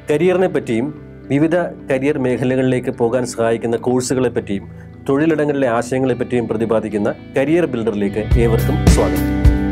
കരിയറിനെ പറ്റിയും വിവിധ കരിയർ മേഖലകളിലേക്ക് പോകാൻ സഹായിക്കുന്ന കോഴ്സുകളെ പറ്റിയും തൊഴിലിടങ്ങളിലെ ആശയങ്ങളെ പറ്റിയും പ്രതിപാദിക്കുന്ന കരിയർ ബിൽഡറിലേക്ക് ഏവർക്കും സ്വാഗതം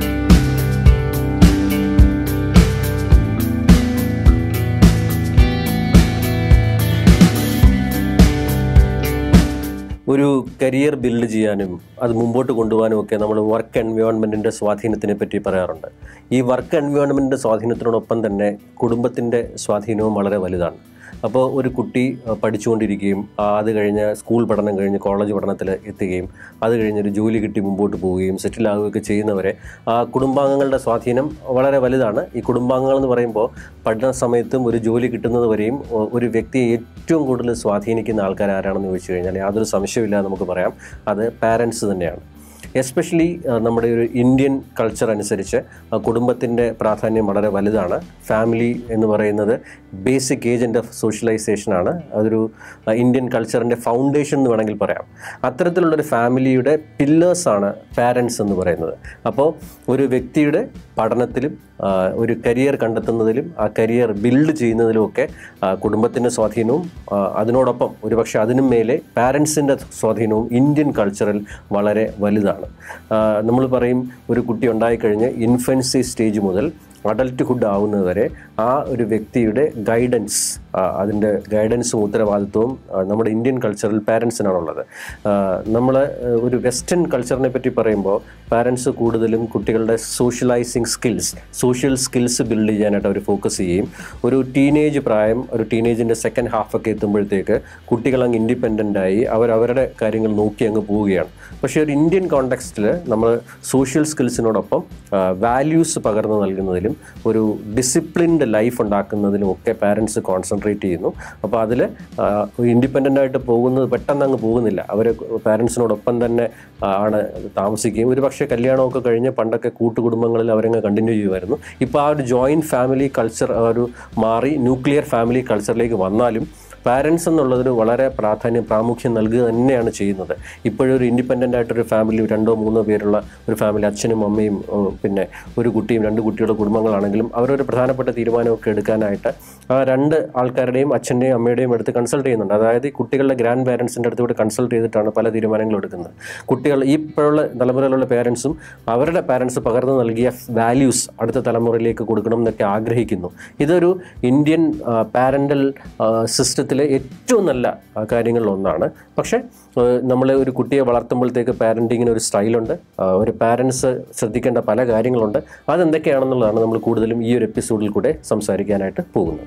ഒരു കരിയർ ബിൽഡ് ചെയ്യാനും അത് മുമ്പോട്ട് കൊണ്ടുപോകാനും ഒക്കെ നമ്മൾ വർക്ക് എൻവയോൺമെൻറ്റിൻ്റെ സ്വാധീനത്തിനെ പറ്റി പറയാറുണ്ട് ഈ വർക്ക് എൻവയോൺമെൻറ്റിൻ്റെ സ്വാധീനത്തിനോടൊപ്പം തന്നെ കുടുംബത്തിൻ്റെ സ്വാധീനവും വളരെ വലുതാണ് അപ്പോൾ ഒരു കുട്ടി അഹ്, പഠിച്ചുകൊണ്ടിരിക്കുകയും ആ, അത് കഴിഞ്ഞ് സ്കൂൾ പഠനം കഴിഞ്ഞ് കോളേജ് പഠനത്തിൽ എത്തുകയും അത് കഴിഞ്ഞ് ഒരു ജോലി കിട്ടി മുമ്പോട്ട് പോവുകയും സെറ്റിൽ ആവുകയൊക്കെ ചെയ്യുന്നവരെ ആ കുടുംബാംഗങ്ങളുടെ സ്വാധീനം വളരെ വലുതാണ് ഈ കുടുംബാംഗങ്ങൾ എന്ന് പറയുമ്പോൾ പഠന സമയത്തും ഒരു ജോലി കിട്ടുന്നത് വരെയും ഒ- ഒരു വ്യക്തിയെ ഏറ്റവും കൂടുതൽ സ്വാധീനിക്കുന്ന ആൾക്കാർ ആരാണെന്ന് ചോദിച്ചു കഴിഞ്ഞാൽ യാതൊരു സംശയമില്ല നമുക്ക് പറയാം അത് പാരൻസ് തന്നെയാണ് എസ്പെഷ്യലി നമ്മുടെ ഒരു ഇന്ത്യൻ കൾച്ചർ അനുസരിച്ച് കുടുംബത്തിൻ്റെ പ്രാധാന്യം വളരെ വലുതാണ് ഫാമിലി എന്ന് പറയുന്നത് ബേസിക് ഏജൻറ്റ് ഓഫ് സോഷ്യലൈസേഷനാണ് അതൊരു ആ, ഇന്ത്യൻ കൾച്ചറിൻ്റെ ഫൗണ്ടേഷൻ എന്ന് വേണമെങ്കിൽ പറയാം അത്തരത്തിലുള്ളൊരു ഫാമിലിയുടെ പില്ലേഴ്സാണ് പാരൻസ് എന്ന് പറയുന്നത് അപ്പോൾ ഒരു വ്യക്തിയുടെ പഠനത്തിലും ആ, ഒരു കരിയർ കണ്ടെത്തുന്നതിലും ആ കരിയർ ബിൽഡ് ചെയ്യുന്നതിലുമൊക്കെ കുടുംബത്തിൻ്റെ സ്വാധീനവും ആ, അതിനോടൊപ്പം ഒരുപക്ഷെ അതിനും മേലെ പാരൻസിൻ്റെ സ്വാധീനവും ഇന്ത്യൻ കൾച്ചറിൽ വളരെ വലുതാണ് നമ്മൾ പറയും ഒരു കുട്ടി ഉണ്ടായിക്കഴിഞ്ഞ് ഇൻഫൻസി സ്റ്റേജ് മുതൽ അഡൽട്ട്ഹുഡ് ആവുന്നത് വരെ ആ ഒരു വ്യക്തിയുടെ ഗൈഡൻസ് അതിൻ്റെ ഗൈഡൻസും ഉത്തരവാദിത്വവും ആ, നമ്മുടെ ഇന്ത്യൻ കൾച്ചറിൽ പാരൻസിനാണുള്ളത് നമ്മൾ ഒരു വെസ്റ്റേൺ കൾച്ചറിനെ പറ്റി പറയുമ്പോൾ പാരൻസ് കൂടുതലും കുട്ടികളുടെ socialising skills social skills build ചെയ്യാനായിട്ട് അവർ ഫോക്കസ് ചെയ്യും ഒരു ടീനേജ് പ്രായം ഒരു ടീനേജിൻ്റെ സെക്കൻഡ് ഹാഫ് ഒക്കെ എത്തുമ്പോഴത്തേക്ക് കുട്ടികൾ അങ്ങ് ഇൻഡിപെൻഡൻ്റ് ആയി അവർ അവരുടെ കാര്യങ്ങൾ നോക്കി അങ്ങ് പോവുകയാണ് പക്ഷേ ഒരു ഇന്ത്യൻ കോണ്ടെക്സ്റ്റിൽ നമ്മൾ സോഷ്യൽ സ്കിൽസിനോടൊപ്പം വാല്യൂസ് പകർന്നു നൽകുന്നതിലും ഒരു ഡിസിപ്ലിൻഡ് ലൈഫ് ഉണ്ടാക്കുന്നതിലും ഒക്കെ പാരൻസ് കോൺസെൻട്രേറ്റ് ചെയ്യുന്നു അപ്പോൾ അതിൽ ഇൻഡിപെൻഡൻ്റ് ആയിട്ട് പോകുന്നത് പെട്ടെന്ന് അങ്ങ് പോകുന്നില്ല അവർ പാരൻസിനോടൊപ്പം തന്നെ ആ, ആണ് താമസിക്കുകയും ഒരു പക്ഷേ കല്യാണമൊക്കെ കഴിഞ്ഞ് പണ്ടൊക്കെ കൂട്ടുകുടുംബങ്ങളിൽ അവരങ്ങ് കണ്ടിന്യൂ ചെയ്യുമായിരുന്നു ഇപ്പോൾ ആ ഒരു ജോയിൻറ്റ് ഫാമിലി കൾച്ചർ ഒരു മാറി ന്യൂക്ലിയർ ഫാമിലി കൾച്ചറിലേക്ക് വന്നാലും പാരൻസ് എന്നുള്ളതിന് വളരെ പ്രാധാന്യം പ്രാമുഖ്യം നൽകുക തന്നെയാണ് ചെയ്യുന്നത് ഇപ്പോഴൊരു ഇൻഡിപെൻഡൻ്റ് ആയിട്ടൊരു ഫാമിലി രണ്ടോ മൂന്നോ പേരുള്ള ഒരു ഫാമിലി അച്ഛനും അമ്മയും ഉം, പിന്നെ ഒരു കുട്ടിയും രണ്ട് കുട്ടികളുടെ കുടുംബങ്ങളാണെങ്കിലും അവരൊരു പ്രധാനപ്പെട്ട തീരുമാനമൊക്കെ എടുക്കാനായിട്ട് ആ രണ്ട് ആൾക്കാരുടെയും അച്ഛൻ്റെയും അമ്മയുടെയും അടുത്ത് കൺസൾട്ട് ചെയ്യുന്നുണ്ട് അതായത് ഈ കുട്ടികളുടെ ഗ്രാൻഡ് പാരൻസിൻ്റെ അടുത്ത് കൂടെ കൺസൾട്ട് ചെയ്തിട്ടാണ് പല തീരുമാനങ്ങളും എടുക്കുന്നത് കുട്ടികൾ ഈ ഇപ്പോഴുള്ള തലമുറയിലുള്ള പേരൻസും അവരുടെ പാരൻസ് പകർന്നു നൽകിയ വാല്യൂസ് അടുത്ത തലമുറയിലേക്ക് കൊടുക്കണം എന്നൊക്കെ ആഗ്രഹിക്കുന്നു ഇതൊരു ഇന്ത്യൻ പാരൻ്റൽ സിസ്റ്റത്തിലെ ഏറ്റവും നല്ല ആ, കാര്യങ്ങളിൽ ഒന്നാണ് പക്ഷേ നമ്മൾ ഒരു കുട്ടിയെ വളർത്തുമ്പോഴത്തേക്ക് പാരൻറ്റിങ്ങിന് ഒരു സ്റ്റൈലുണ്ട് ആ, ഒരു പാരൻസ് ശ്രദ്ധിക്കേണ്ട പല കാര്യങ്ങളുണ്ട് അതെന്തൊക്കെയാണെന്നുള്ളതാണ് നമ്മൾ കൂടുതലും ഈ ഒരു എപ്പിസോഡിൽ കൂടെ സംസാരിക്കാനായിട്ട് പോകുന്നത്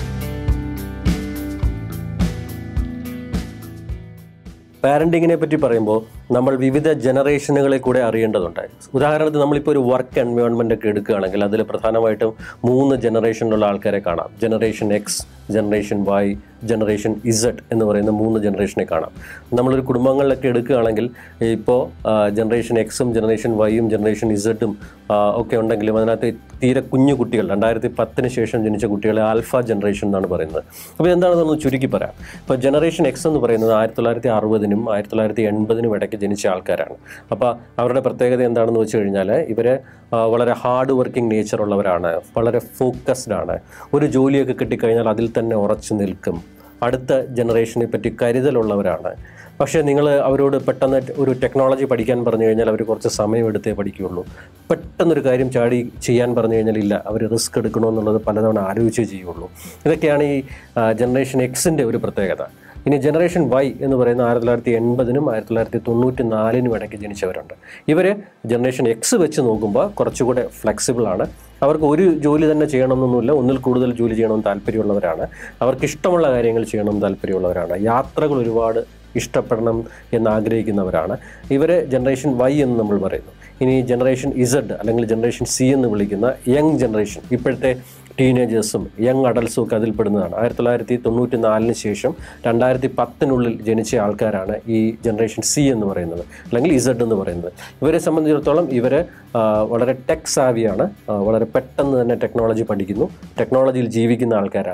പാരൻറ്റിങ്ങിനെ പറ്റി പറയുമ്പോൾ നമ്മൾ വിവിധ ജനറേഷനുകളെ കൂടെ അറിയേണ്ടതുണ്ട് ഉദാഹരണത്തിന് നമ്മളിപ്പോൾ ഒരു വർക്ക് എൻവയോൺമെൻ്റ് ഒക്കെ എടുക്കുകയാണെങ്കിൽ അതിൽ പ്രധാനമായിട്ടും മൂന്ന് ജനറേഷനിലുള്ള ആൾക്കാരെ കാണാം generation X generation Y generation Z എന്ന് പറയുന്ന മൂന്ന് ജനറേഷനെ കാണാം നമ്മളൊരു കുടുംബങ്ങളിലൊക്കെ എടുക്കുകയാണെങ്കിൽ ഇപ്പോൾ ജനറേഷൻ എക്സും ജനറേഷൻ വൈയും ജനറേഷൻ ഇസഡും ഒക്കെ ഉണ്ടെങ്കിലും അതിനകത്ത് തീരെ കുഞ്ഞു കുട്ടികൾ രണ്ടായിരത്തി പത്തിന് ശേഷം ജനിച്ച കുട്ടികളെ ആൽഫ ജനറേഷൻ എന്നാണ് പറയുന്നത് അപ്പോൾ എന്താണെന്നൊന്ന് ചുരുക്കി പറയാം ഇപ്പോൾ ജനറേഷൻ എക്സ് എന്ന് പറയുന്നത് ആയിരത്തി തൊള്ളായിരത്തി അറുപതിനും ആയിരത്തി തൊള്ളായിരത്തി എൺപതിനും ഇടയ്ക്ക് ജനിച്ച ആൾക്കാരാണ് അപ്പോൾ അവരുടെ പ്രത്യേകത എന്താണെന്ന് വെച്ച് കഴിഞ്ഞാൽ ഇവർ വളരെ ഹാർഡ് വർക്കിംഗ് നേച്ചർ ഉള്ളവരാണ് വളരെ ഫോക്കസ്ഡ് ആണ് ഒരു ജോലിയൊക്കെ കിട്ടിക്കഴിഞ്ഞാൽ അതിൽ തന്നെ ഉറച്ചു നിൽക്കും അടുത്ത ജനറേഷനെ പറ്റി കരുതലുള്ളവരാണ് പക്ഷേ നിങ്ങൾ അവരോട് പെട്ടെന്ന് ഒരു ടെക്നോളജി പഠിക്കാൻ പറഞ്ഞു കഴിഞ്ഞാൽ അവർ കുറച്ച് സമയം എടുത്തേ പഠിക്കുകയുള്ളൂ പെട്ടെന്നൊരു കാര്യം ചാടി ചെയ്യാൻ പറഞ്ഞു കഴിഞ്ഞാൽ ഇല്ല അവർ റിസ്ക് എടുക്കണമെന്നുള്ളത് പലതവണ ആലോചിച്ചേ ചെയ്യുള്ളൂ ഇതൊക്കെയാണ് ഈ ജനറേഷൻ എക്സിൻ്റെ ഒരു പ്രത്യേകത ഇനി ജനറേഷൻ വൈ എന്ന് പറയുന്ന ആയിരത്തി തൊള്ളായിരത്തി എൺപതിനും ആയിരത്തി തൊള്ളായിരത്തി തൊണ്ണൂറ്റി നാലിനും ഇടയ്ക്ക് ജനിച്ചവരുണ്ട് ഇവർ ജനറേഷൻ എക്സ് വെച്ച് നോക്കുമ്പോൾ കുറച്ചുകൂടെ ഫ്ലെക്സിബിൾ ആണ് അവർക്ക് ഒരു ജോലി തന്നെ ചെയ്യണമെന്നൊന്നുമില്ല ഒന്നിൽ കൂടുതൽ ജോലി ചെയ്യണമെന്ന് താല്പര്യമുള്ളവരാണ് അവർക്ക് ഇഷ്ടമുള്ള കാര്യങ്ങൾ ചെയ്യണമെന്ന് താല്പര്യമുള്ളവരാണ് യാത്രകൾ ഒരുപാട് ഇഷ്ടപ്പെടണം എന്ന് ആഗ്രഹിക്കുന്നവരാണ് ഇവർ ജനറേഷൻ വൈ എന്ന് നമ്മൾ പറയുന്നു ഇനി ജനറേഷൻ ഇസഡ് അല്ലെങ്കിൽ ജനറേഷൻ സി എന്ന് വിളിക്കുന്ന യങ് ജനറേഷൻ ഇപ്പോഴത്തെ ടീനേജേഴ്സും യങ് അഡൽസും ഒക്കെ അതിൽപ്പെടുന്നതാണ് ആയിരത്തി തൊള്ളായിരത്തി തൊണ്ണൂറ്റി നാലിന് ശേഷം രണ്ടായിരത്തി പത്തിനുള്ളിൽ ജനിച്ച ആൾക്കാരാണ് ഈ ജനറേഷൻ സി എന്ന് പറയുന്നത് അല്ലെങ്കിൽ ഇസഡ് എന്ന് പറയുന്നത് ഇവരെ സംബന്ധിച്ചിടത്തോളം ഇവർ വളരെ ടെക് സാവിയാണ് ആ, വളരെ പെട്ടെന്ന് തന്നെ ടെക്നോളജി പഠിക്കുന്നു ടെക്നോളജിയിൽ ജീവിക്കുന്ന ആൾക്കാരാണ്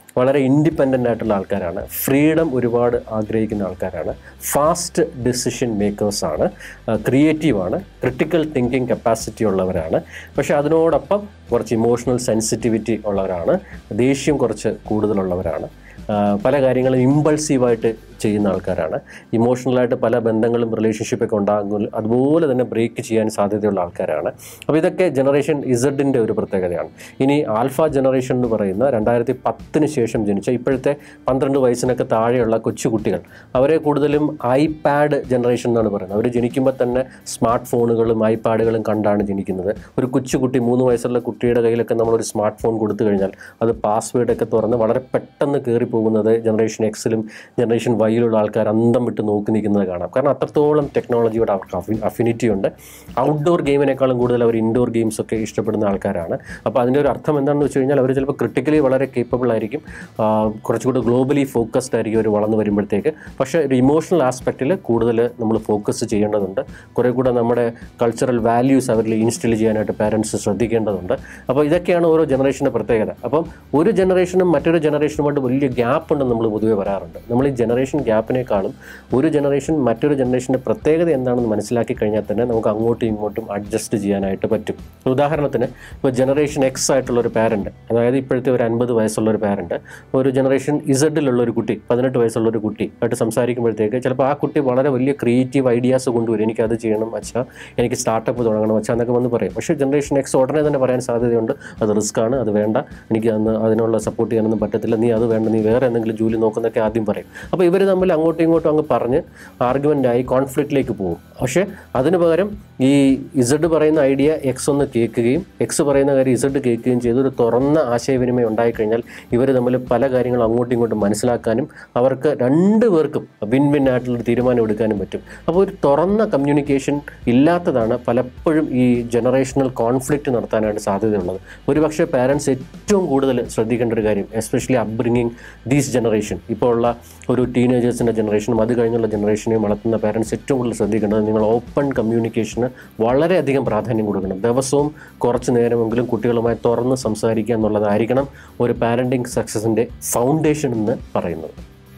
വളരെ ഇൻഡിപെൻഡൻ്റ് ആയിട്ടുള്ള ആൾക്കാരാണ് ഫ്രീഡം ഒരുപാട് ആഗ്രഹിക്കുന്ന ആൾക്കാരാണ് ഫാസ്റ്റ് ഡിസിഷൻ മേക്കേഴ്സാണ് ക്രിയേറ്റീവാണ് ക്രിട്ടിക്കൽ തിങ്കിങ് കപ്പാസിറ്റി ഉള്ളവരാണ് പക്ഷേ അതിനോടൊപ്പം കുറച്ച് ഇമോഷണൽ സെൻസിറ്റിവിറ്റി ഉള്ളവരാണ് ദേഷ്യം കുറച്ച് കൂടുതലുള്ളവരാണ് ആ, പല കാര്യങ്ങളും ഇമ്പൾസീവായിട്ട് ചെയ്യുന്ന ആൾക്കാരാണ് ഇമോഷണലായിട്ട് പല ബന്ധങ്ങളും റിലേഷൻഷിപ്പൊക്കെ ഉണ്ടാകും അതുപോലെ തന്നെ ബ്രേക്ക് ചെയ്യാൻ സാധ്യതയുള്ള ആൾക്കാരാണ് അപ്പോൾ ഇതൊക്കെ ജനറേഷൻ ഇസഡിൻ്റെ ഒരു പ്രത്യേകതയാണ് ഇനി ആൽഫ ജനറേഷൻ എന്ന് പറയുന്ന രണ്ടായിരത്തി പത്തിന് ശേഷം ജനിച്ച ഇപ്പോഴത്തെ പന്ത്രണ്ട് വയസ്സിനൊക്കെ താഴെയുള്ള കൊച്ചുകുട്ടികൾ അവരെ കൂടുതലും ഐപാഡ് ജനറേഷൻ എന്നാണ് പറയുന്നത് അവർ ജനിക്കുമ്പോൾ തന്നെ സ്മാർട്ട് ഫോണുകളും ഐപാഡുകളും കണ്ടാണ് ജനിക്കുന്നത് ഒരു കൊച്ചുകുട്ടി മൂന്ന് വയസ്സുള്ള കുട്ടിയുടെ കയ്യിലൊക്കെ നമ്മളൊരു സ്മാർട്ട് ഫോൺ കൊടുത്തു കഴിഞ്ഞാൽ അത് പാസ്വേഡൊക്കെ തുറന്ന് വളരെ പെട്ടെന്ന് കയറി പോകുന്നത് ജനറേഷൻ എക്സിലും ജനറേഷൻ വൈയിലുള്ള ആൾക്കാർ അന്തം വിട്ട് നോക്കി നിൽക്കുന്നത് കാണാം കാരണം അത്രത്തോളം ടെക്നോളജിയോട് അവർക്ക് അഫിനിറ്റി ഉണ്ട് ഔട്ട്ഡോർ ഗെയിമിനേക്കാളും കൂടുതൽ അവർ ഇൻഡോർ ഗെയിംസ് ഒക്കെ ഇഷ്ടപ്പെടുന്ന ആൾക്കാരാണ് അപ്പോൾ അതിൻ്റെ ഒരു അർത്ഥം എന്താണെന്ന് വെച്ച് കഴിഞ്ഞാൽ അവർ ചിലപ്പോൾ ക്രിട്ടിക്കലി വളരെ കേപ്പബിൾ ആയിരിക്കും ആ, കുറച്ചുകൂടി ഗ്ലോബലി ഫോക്കസ്ഡ് ആയിരിക്കും അവർ വളർന്നു വരുമ്പോഴത്തേക്ക് പക്ഷേ ഒരു ഇമോഷണൽ ആസ്പെക്റ്റിൽ കൂടുതൽ നമ്മൾ ഫോക്കസ് ചെയ്യേണ്ടതുണ്ട് കുറേ കൂടെ നമ്മുടെ കൾച്ചറൽ വാല്യൂസ് അവരിൽ ഇൻസ്റ്റിൽ ചെയ്യാനായിട്ട് പാരൻസ് ശ്രദ്ധിക്കേണ്ടതുണ്ട് അപ്പോൾ ഇതൊക്കെയാണ് ഓരോ ജനറേഷൻ്റെ പ്രത്യേകത അപ്പം ഒരു ജനറേഷനും മറ്റൊരു ജനറേഷനുമായിട്ട് വലിയ ഗ്യാപ്പ് ഉണ്ടെന്ന് നമ്മൾ പൊതുവെ പറയാറുണ്ട് നമ്മൾ ഈ ജനറേഷൻ ഗ്യാപ്പിനേക്കാളും ഒരു ജനറേഷൻ മറ്റൊരു ജനറേഷൻ്റെ പ്രത്യേകത എന്താണെന്ന് മനസ്സിലാക്കി കഴിഞ്ഞാൽ തന്നെ നമുക്ക് അങ്ങോട്ടും ഇങ്ങോട്ടും അഡ്ജസ്റ്റ് ചെയ്യാനായിട്ട് പറ്റും ഉദാഹരണത്തിന് ഇപ്പോൾ ജനറേഷൻ എക്സ് ആയിട്ടുള്ള ഒരു പാരൻറ്റ് അതായത് ഇപ്പോഴത്തെ ഒരു അൻപത് വയസ്സുള്ള ഒരു പാരൻറ്റ് ഒരു ജനറേഷൻ ഇസഡിലുള്ള ഒരു കുട്ടി പതിനെട്ട് വയസ്സുള്ള ഒരു കുട്ടി ആയിട്ട് സംസാരിക്കുമ്പോഴത്തേക്ക് ചിലപ്പോൾ ആ കുട്ടി വളരെ വലിയ ക്രിയേറ്റീവ് ഐഡിയാസ് കൊണ്ടുവരും എനിക്ക് അത് ചെയ്യണം അച്ഛാ എനിക്ക് സ്റ്റാർട്ടപ്പ് തുടങ്ങണം അച്ഛാ എന്നൊക്കെ വന്ന് പറയും പക്ഷേ ജനറേഷൻ എക്സ് ഉടനെ തന്നെ പറയാൻ സാധ്യതയുണ്ട് അത് റിസ്ക് ആണ് അത് വേണ്ട എനിക്ക് അന്ന് അതിനുള്ള സപ്പോർട്ട് ചെയ്യാനൊന്നും പറ്റത്തില്ല നീ അത് വേണ്ട നീ വേറെ എന്തെങ്കിലും ജോലി നോക്കുന്നൊക്കെ ആദ്യം പറയും അപ്പോൾ ഇവർ തമ്മിൽ അങ്ങോട്ടും ഇങ്ങോട്ടും അങ്ങ് പറഞ്ഞ് ആർഗ്യുമെൻ്റ് ആയി കോൺഫ്ലിക്റ്റിലേക്ക് പോകും പക്ഷേ അതിന് പകരം ഈ ഇസഡ് പറയുന്ന ഐഡിയ എക്സ് ഒന്ന് കേൾക്കുകയും എക്സ് പറയുന്ന കാര്യം ഇസഡ് കേൾക്കുകയും ചെയ്ത് ഒരു തുറന്ന ആശയവിനിമയം ഉണ്ടായിക്കഴിഞ്ഞാൽ ഇവർ തമ്മിൽ പല കാര്യങ്ങളും അങ്ങോട്ടും ഇങ്ങോട്ടും മനസ്സിലാക്കാനും അവർക്ക് രണ്ടു പേർക്കും വിൻ വിൻ ആയിട്ടുള്ളൊരു തീരുമാനം എടുക്കാനും പറ്റും അപ്പോൾ ഒരു തുറന്ന കമ്മ്യൂണിക്കേഷൻ ഇല്ലാത്തതാണ് പലപ്പോഴും ഈ ജനറേഷണൽ കോൺഫ്ലിക്റ്റ് നടത്താനായിട്ട് സാധ്യതയുള്ളത് ഒരുപക്ഷെ പാരൻസ് ഏറ്റവും കൂടുതൽ ശ്രദ്ധിക്കേണ്ട ഒരു കാര്യം എസ്പെഷ്യലി അപ്ബ്രിങ്ങിങ് ദീസ് ജനറേഷൻ ഇപ്പോൾ ഉള്ള ഒരു ടീനേജേഴ്സിൻ്റെ ജനറേഷനും അത് കഴിഞ്ഞുള്ള ജനറേഷനെയും വളർത്തുന്ന പാരൻസ് ഏറ്റവും കൂടുതൽ ശ്രദ്ധിക്കേണ്ടത് നിങ്ങൾ ഓപ്പൺ കമ്മ്യൂണിക്കേഷന് വളരെയധികം പ്രാധാന്യം കൊടുക്കണം ദിവസവും കുറച്ച് നേരമെങ്കിലും കുട്ടികളുമായി തുറന്ന് സംസാരിക്കുക എന്നുള്ളതായിരിക്കണം ഒരു പാരൻറ്റിങ് സക്സസിൻ്റെ ഫൗണ്ടേഷൻ എന്ന് പറയുന്നത്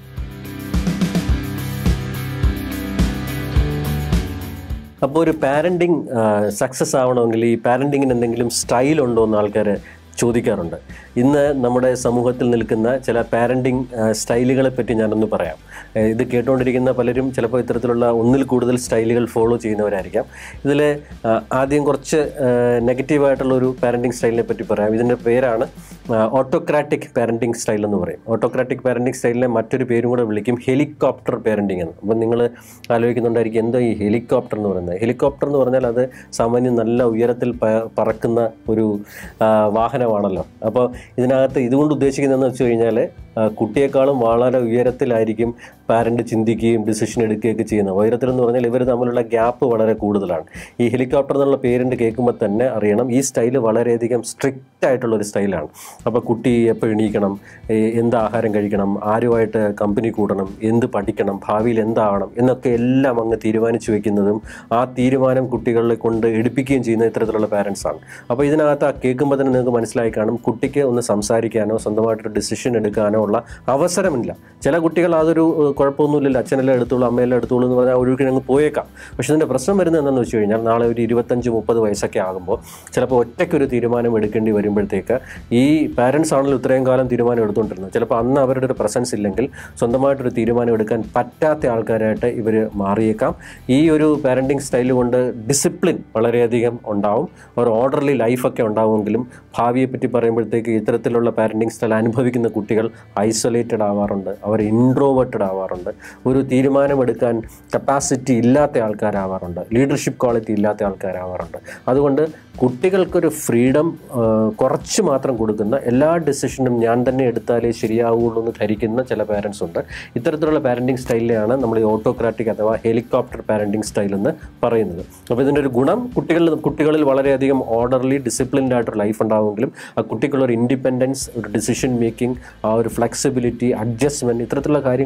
അപ്പോൾ ഒരു പാരൻറ്റിങ് സക്സസ് ആവണമെങ്കിൽ ഈ പാരൻറ്റിങ്ങിന് എന്തെങ്കിലും സ്റ്റൈൽ ഉണ്ടോ എന്ന് ആൾക്കാർ ചോദിക്കാറുണ്ട് ഇന്ന് നമ്മുടെ സമൂഹത്തിൽ നിൽക്കുന്ന ചില പാരൻറ്റിങ് സ്റ്റൈലുകളെ പറ്റി ഞാനൊന്ന് പറയാം ഏഹ് ഇത് കേട്ടുകൊണ്ടിരിക്കുന്ന പലരും ചിലപ്പോൾ ഇത്തരത്തിലുള്ള ഒന്നിൽ കൂടുതൽ സ്റ്റൈലുകൾ ഫോളോ ചെയ്യുന്നവരായിരിക്കാം ഇതിൽ ആദ്യം കുറച്ച് നെഗറ്റീവായിട്ടുള്ള ഒരു പാരൻറ്റിങ് സ്റ്റൈലിനെ പറ്റി പറയാം ഇതിൻ്റെ പേരാണ് ഓട്ടോക്രാറ്റിക് പാരൻറ്റിങ് സ്റ്റൈൽ എന്ന് പറയും ഓട്ടോക്രാറ്റിക് പാരൻറ്റിങ് സ്റ്റൈലിനെ മറ്റൊരു പേരും കൂടെ വിളിക്കും ഹെലികോപ്റ്റർ പാരൻറ്റിങ് എന്ന് അപ്പം നിങ്ങൾ ആലോചിക്കുന്നുണ്ടായിരിക്കും എന്താ ഈ ഹെലികോപ്റ്റർ എന്ന് പറയുന്നത് ഹെലികോപ്റ്റർ എന്ന് പറഞ്ഞാൽ അത് സാമാന്യം നല്ല ഉയരത്തിൽ പ- പറക്കുന്ന ഒരു ആ, വാഹനമാണല്ലോ അപ്പോൾ ഇതിനകത്ത് ഇതുകൊണ്ട് ഉദ്ദേശിക്കുന്നതെന്ന് വെച്ച് കഴിഞ്ഞാൽ ആ, കുട്ടിയെക്കാളും വളരെ ഉയരത്തിലായിരിക്കും പാരൻ്റ് ചിന്തിക്കുകയും ഡിസിഷൻ എടുക്കുകയൊക്കെ ചെയ്യുന്നത് ഉയരത്തിൽ എന്ന് പറഞ്ഞാൽ ഇവർ തമ്മിലുള്ള ഗ്യാപ്പ് വളരെ കൂടുതലാണ് ഈ ഹെലികോപ്റ്റർ എന്നുള്ള പേരിൻ്റെ കേൾക്കുമ്പോൾ തന്നെ അറിയണം ഈ സ്റ്റൈല് വളരെയധികം സ്ട്രിക്റ്റ് ആയിട്ടുള്ള ഒരു സ്റ്റൈലാണ് അപ്പോൾ കുട്ടി എപ്പോൾ എണീക്കണം ഏ, എന്ത് ആഹാരം കഴിക്കണം ആരുമായിട്ട് കമ്പനി കൂടണം എന്ത് പഠിക്കണം ഭാവിയിൽ എന്താവണം എന്നൊക്കെ എല്ലാം അങ്ങ് തീരുമാനിച്ചു വെക്കുന്നതും ആ തീരുമാനം കുട്ടികളെ കൊണ്ട് എടുപ്പിക്കുകയും ചെയ്യുന്ന ഇത്തരത്തിലുള്ള പാരൻസ് ആണ് അപ്പോൾ ഇതിനകത്ത് ആ കേൾക്കുമ്പോൾ തന്നെ നിങ്ങൾക്ക് മനസ്സിലായി കാണും കുട്ടിക്ക് ഒന്ന് സംസാരിക്കാനോ സ്വന്തമായിട്ടൊരു ഡിസിഷൻ എടുക്കാനോ ഉള്ള അവസരമില്ല ചില കുട്ടികൾ അതൊരു ഏഹ്, കുഴപ്പമൊന്നുമില്ലല്ലോ അച്ഛനെല്ലാം എടുത്തോളൂ അമ്മയെല്ലാം എടുത്തോളൂ എന്ന് പറഞ്ഞാൽ ഒഴുകിന് അങ്ങ് പോയേക്കാം പക്ഷേ ഇതിൻ്റെ പ്രശ്നം വരുന്നത് എന്താണെന്ന് വെച്ച് കഴിഞ്ഞാൽ നാളെ ഒരു ഇരുപത്തഞ്ച് മുപ്പത് വയസ്സൊക്കെ ആകുമ്പോൾ ചിലപ്പോൾ ഒറ്റയ്ക്കൊരു തീരുമാനം എടുക്കേണ്ടി വരുമ്പോഴത്തേക്ക് ഈ പാരൻസ് ആണല്ലോ ഇത്രയും കാലം തീരുമാനം എടുത്തുകൊണ്ടിരുന്നത് ചിലപ്പോൾ അന്ന് അവരുടെ ഒരു പ്രസൻസ് ഇല്ലെങ്കിൽ സ്വന്തമായിട്ടൊരു തീരുമാനം എടുക്കാൻ പറ്റാത്ത ആൾക്കാരായിട്ട് ഇവർ മാറിയേക്കാം ഈ ഒരു പാരൻറ്റിങ് സ്റ്റൈൽ കൊണ്ട് ഡിസിപ്ലിൻ വളരെയധികം ഉണ്ടാവും ഒരു ഓർഡർലി ലൈഫൊക്കെ ഉണ്ടാവുമെങ്കിലും ഭാവിയെ പറ്റി പറയുമ്പോഴത്തേക്ക് ഇത്തരത്തിലുള്ള പാരൻറ്റിങ് സ്റ്റൈൽ അനുഭവിക്കുന്ന കുട്ടികൾ ഐസൊലേറ്റഡ് ആവാറുണ്ട് അവർ ഇൻട്രോവേർട്ടഡ് ആവാറുണ്ട് ഒരു തീരുമാനമെടുക്കാൻ കപ്പാസിറ്റി ഇല്ലാത്ത ആൾക്കാരാവാറുണ്ട് ലീഡർഷിപ്പ് ക്വാളിറ്റി ഇല്ലാത്ത ആൾക്കാരാവാറുണ്ട് അതുകൊണ്ട് കുട്ടികൾക്കൊരു ഫ്രീഡം കുറച്ച് മാത്രം കൊടുക്കുന്ന എല്ലാ ഡിസിഷനും ഞാൻ തന്നെ എടുത്താലേ ശരിയാവുള്ളൂ എന്ന് ധരിക്കുന്ന ചില പാരൻസ് ഉണ്ട് ഇത്തരത്തിലുള്ള പാരൻറ്റിങ് സ്റ്റൈലിനെയാണ് നമ്മൾ ഈ ഓട്ടോക്രാറ്റിക് അഥവാ ഹെലികോപ്റ്റർ പാരൻറ്റിങ് സ്റ്റൈൽ എന്ന് പറയുന്നത് അപ്പോൾ ഇതിൻ്റെ ഒരു ഗുണം കുട്ടികളിൽ കുട്ടികളിൽ വളരെയധികം ഓർഡർലി ഡിസിപ്ലിൻഡ് ആയിട്ടൊരു ലൈഫ് ഉണ്ടാവുമെങ്കിലും ആ കുട്ടിക്കുള്ള ഒരു ഇൻഡിപെൻഡൻസ് ഒരു ഡിസിഷൻ മേക്കിംഗ് ആ ഒരു ഫ്ലെക്സിബിലിറ്റി അഡ്ജസ്റ്റ്മെൻറ്റ് ഇത്തരത്തിലുള്ള കാര്യങ്ങളൊക്കെ ഭാവി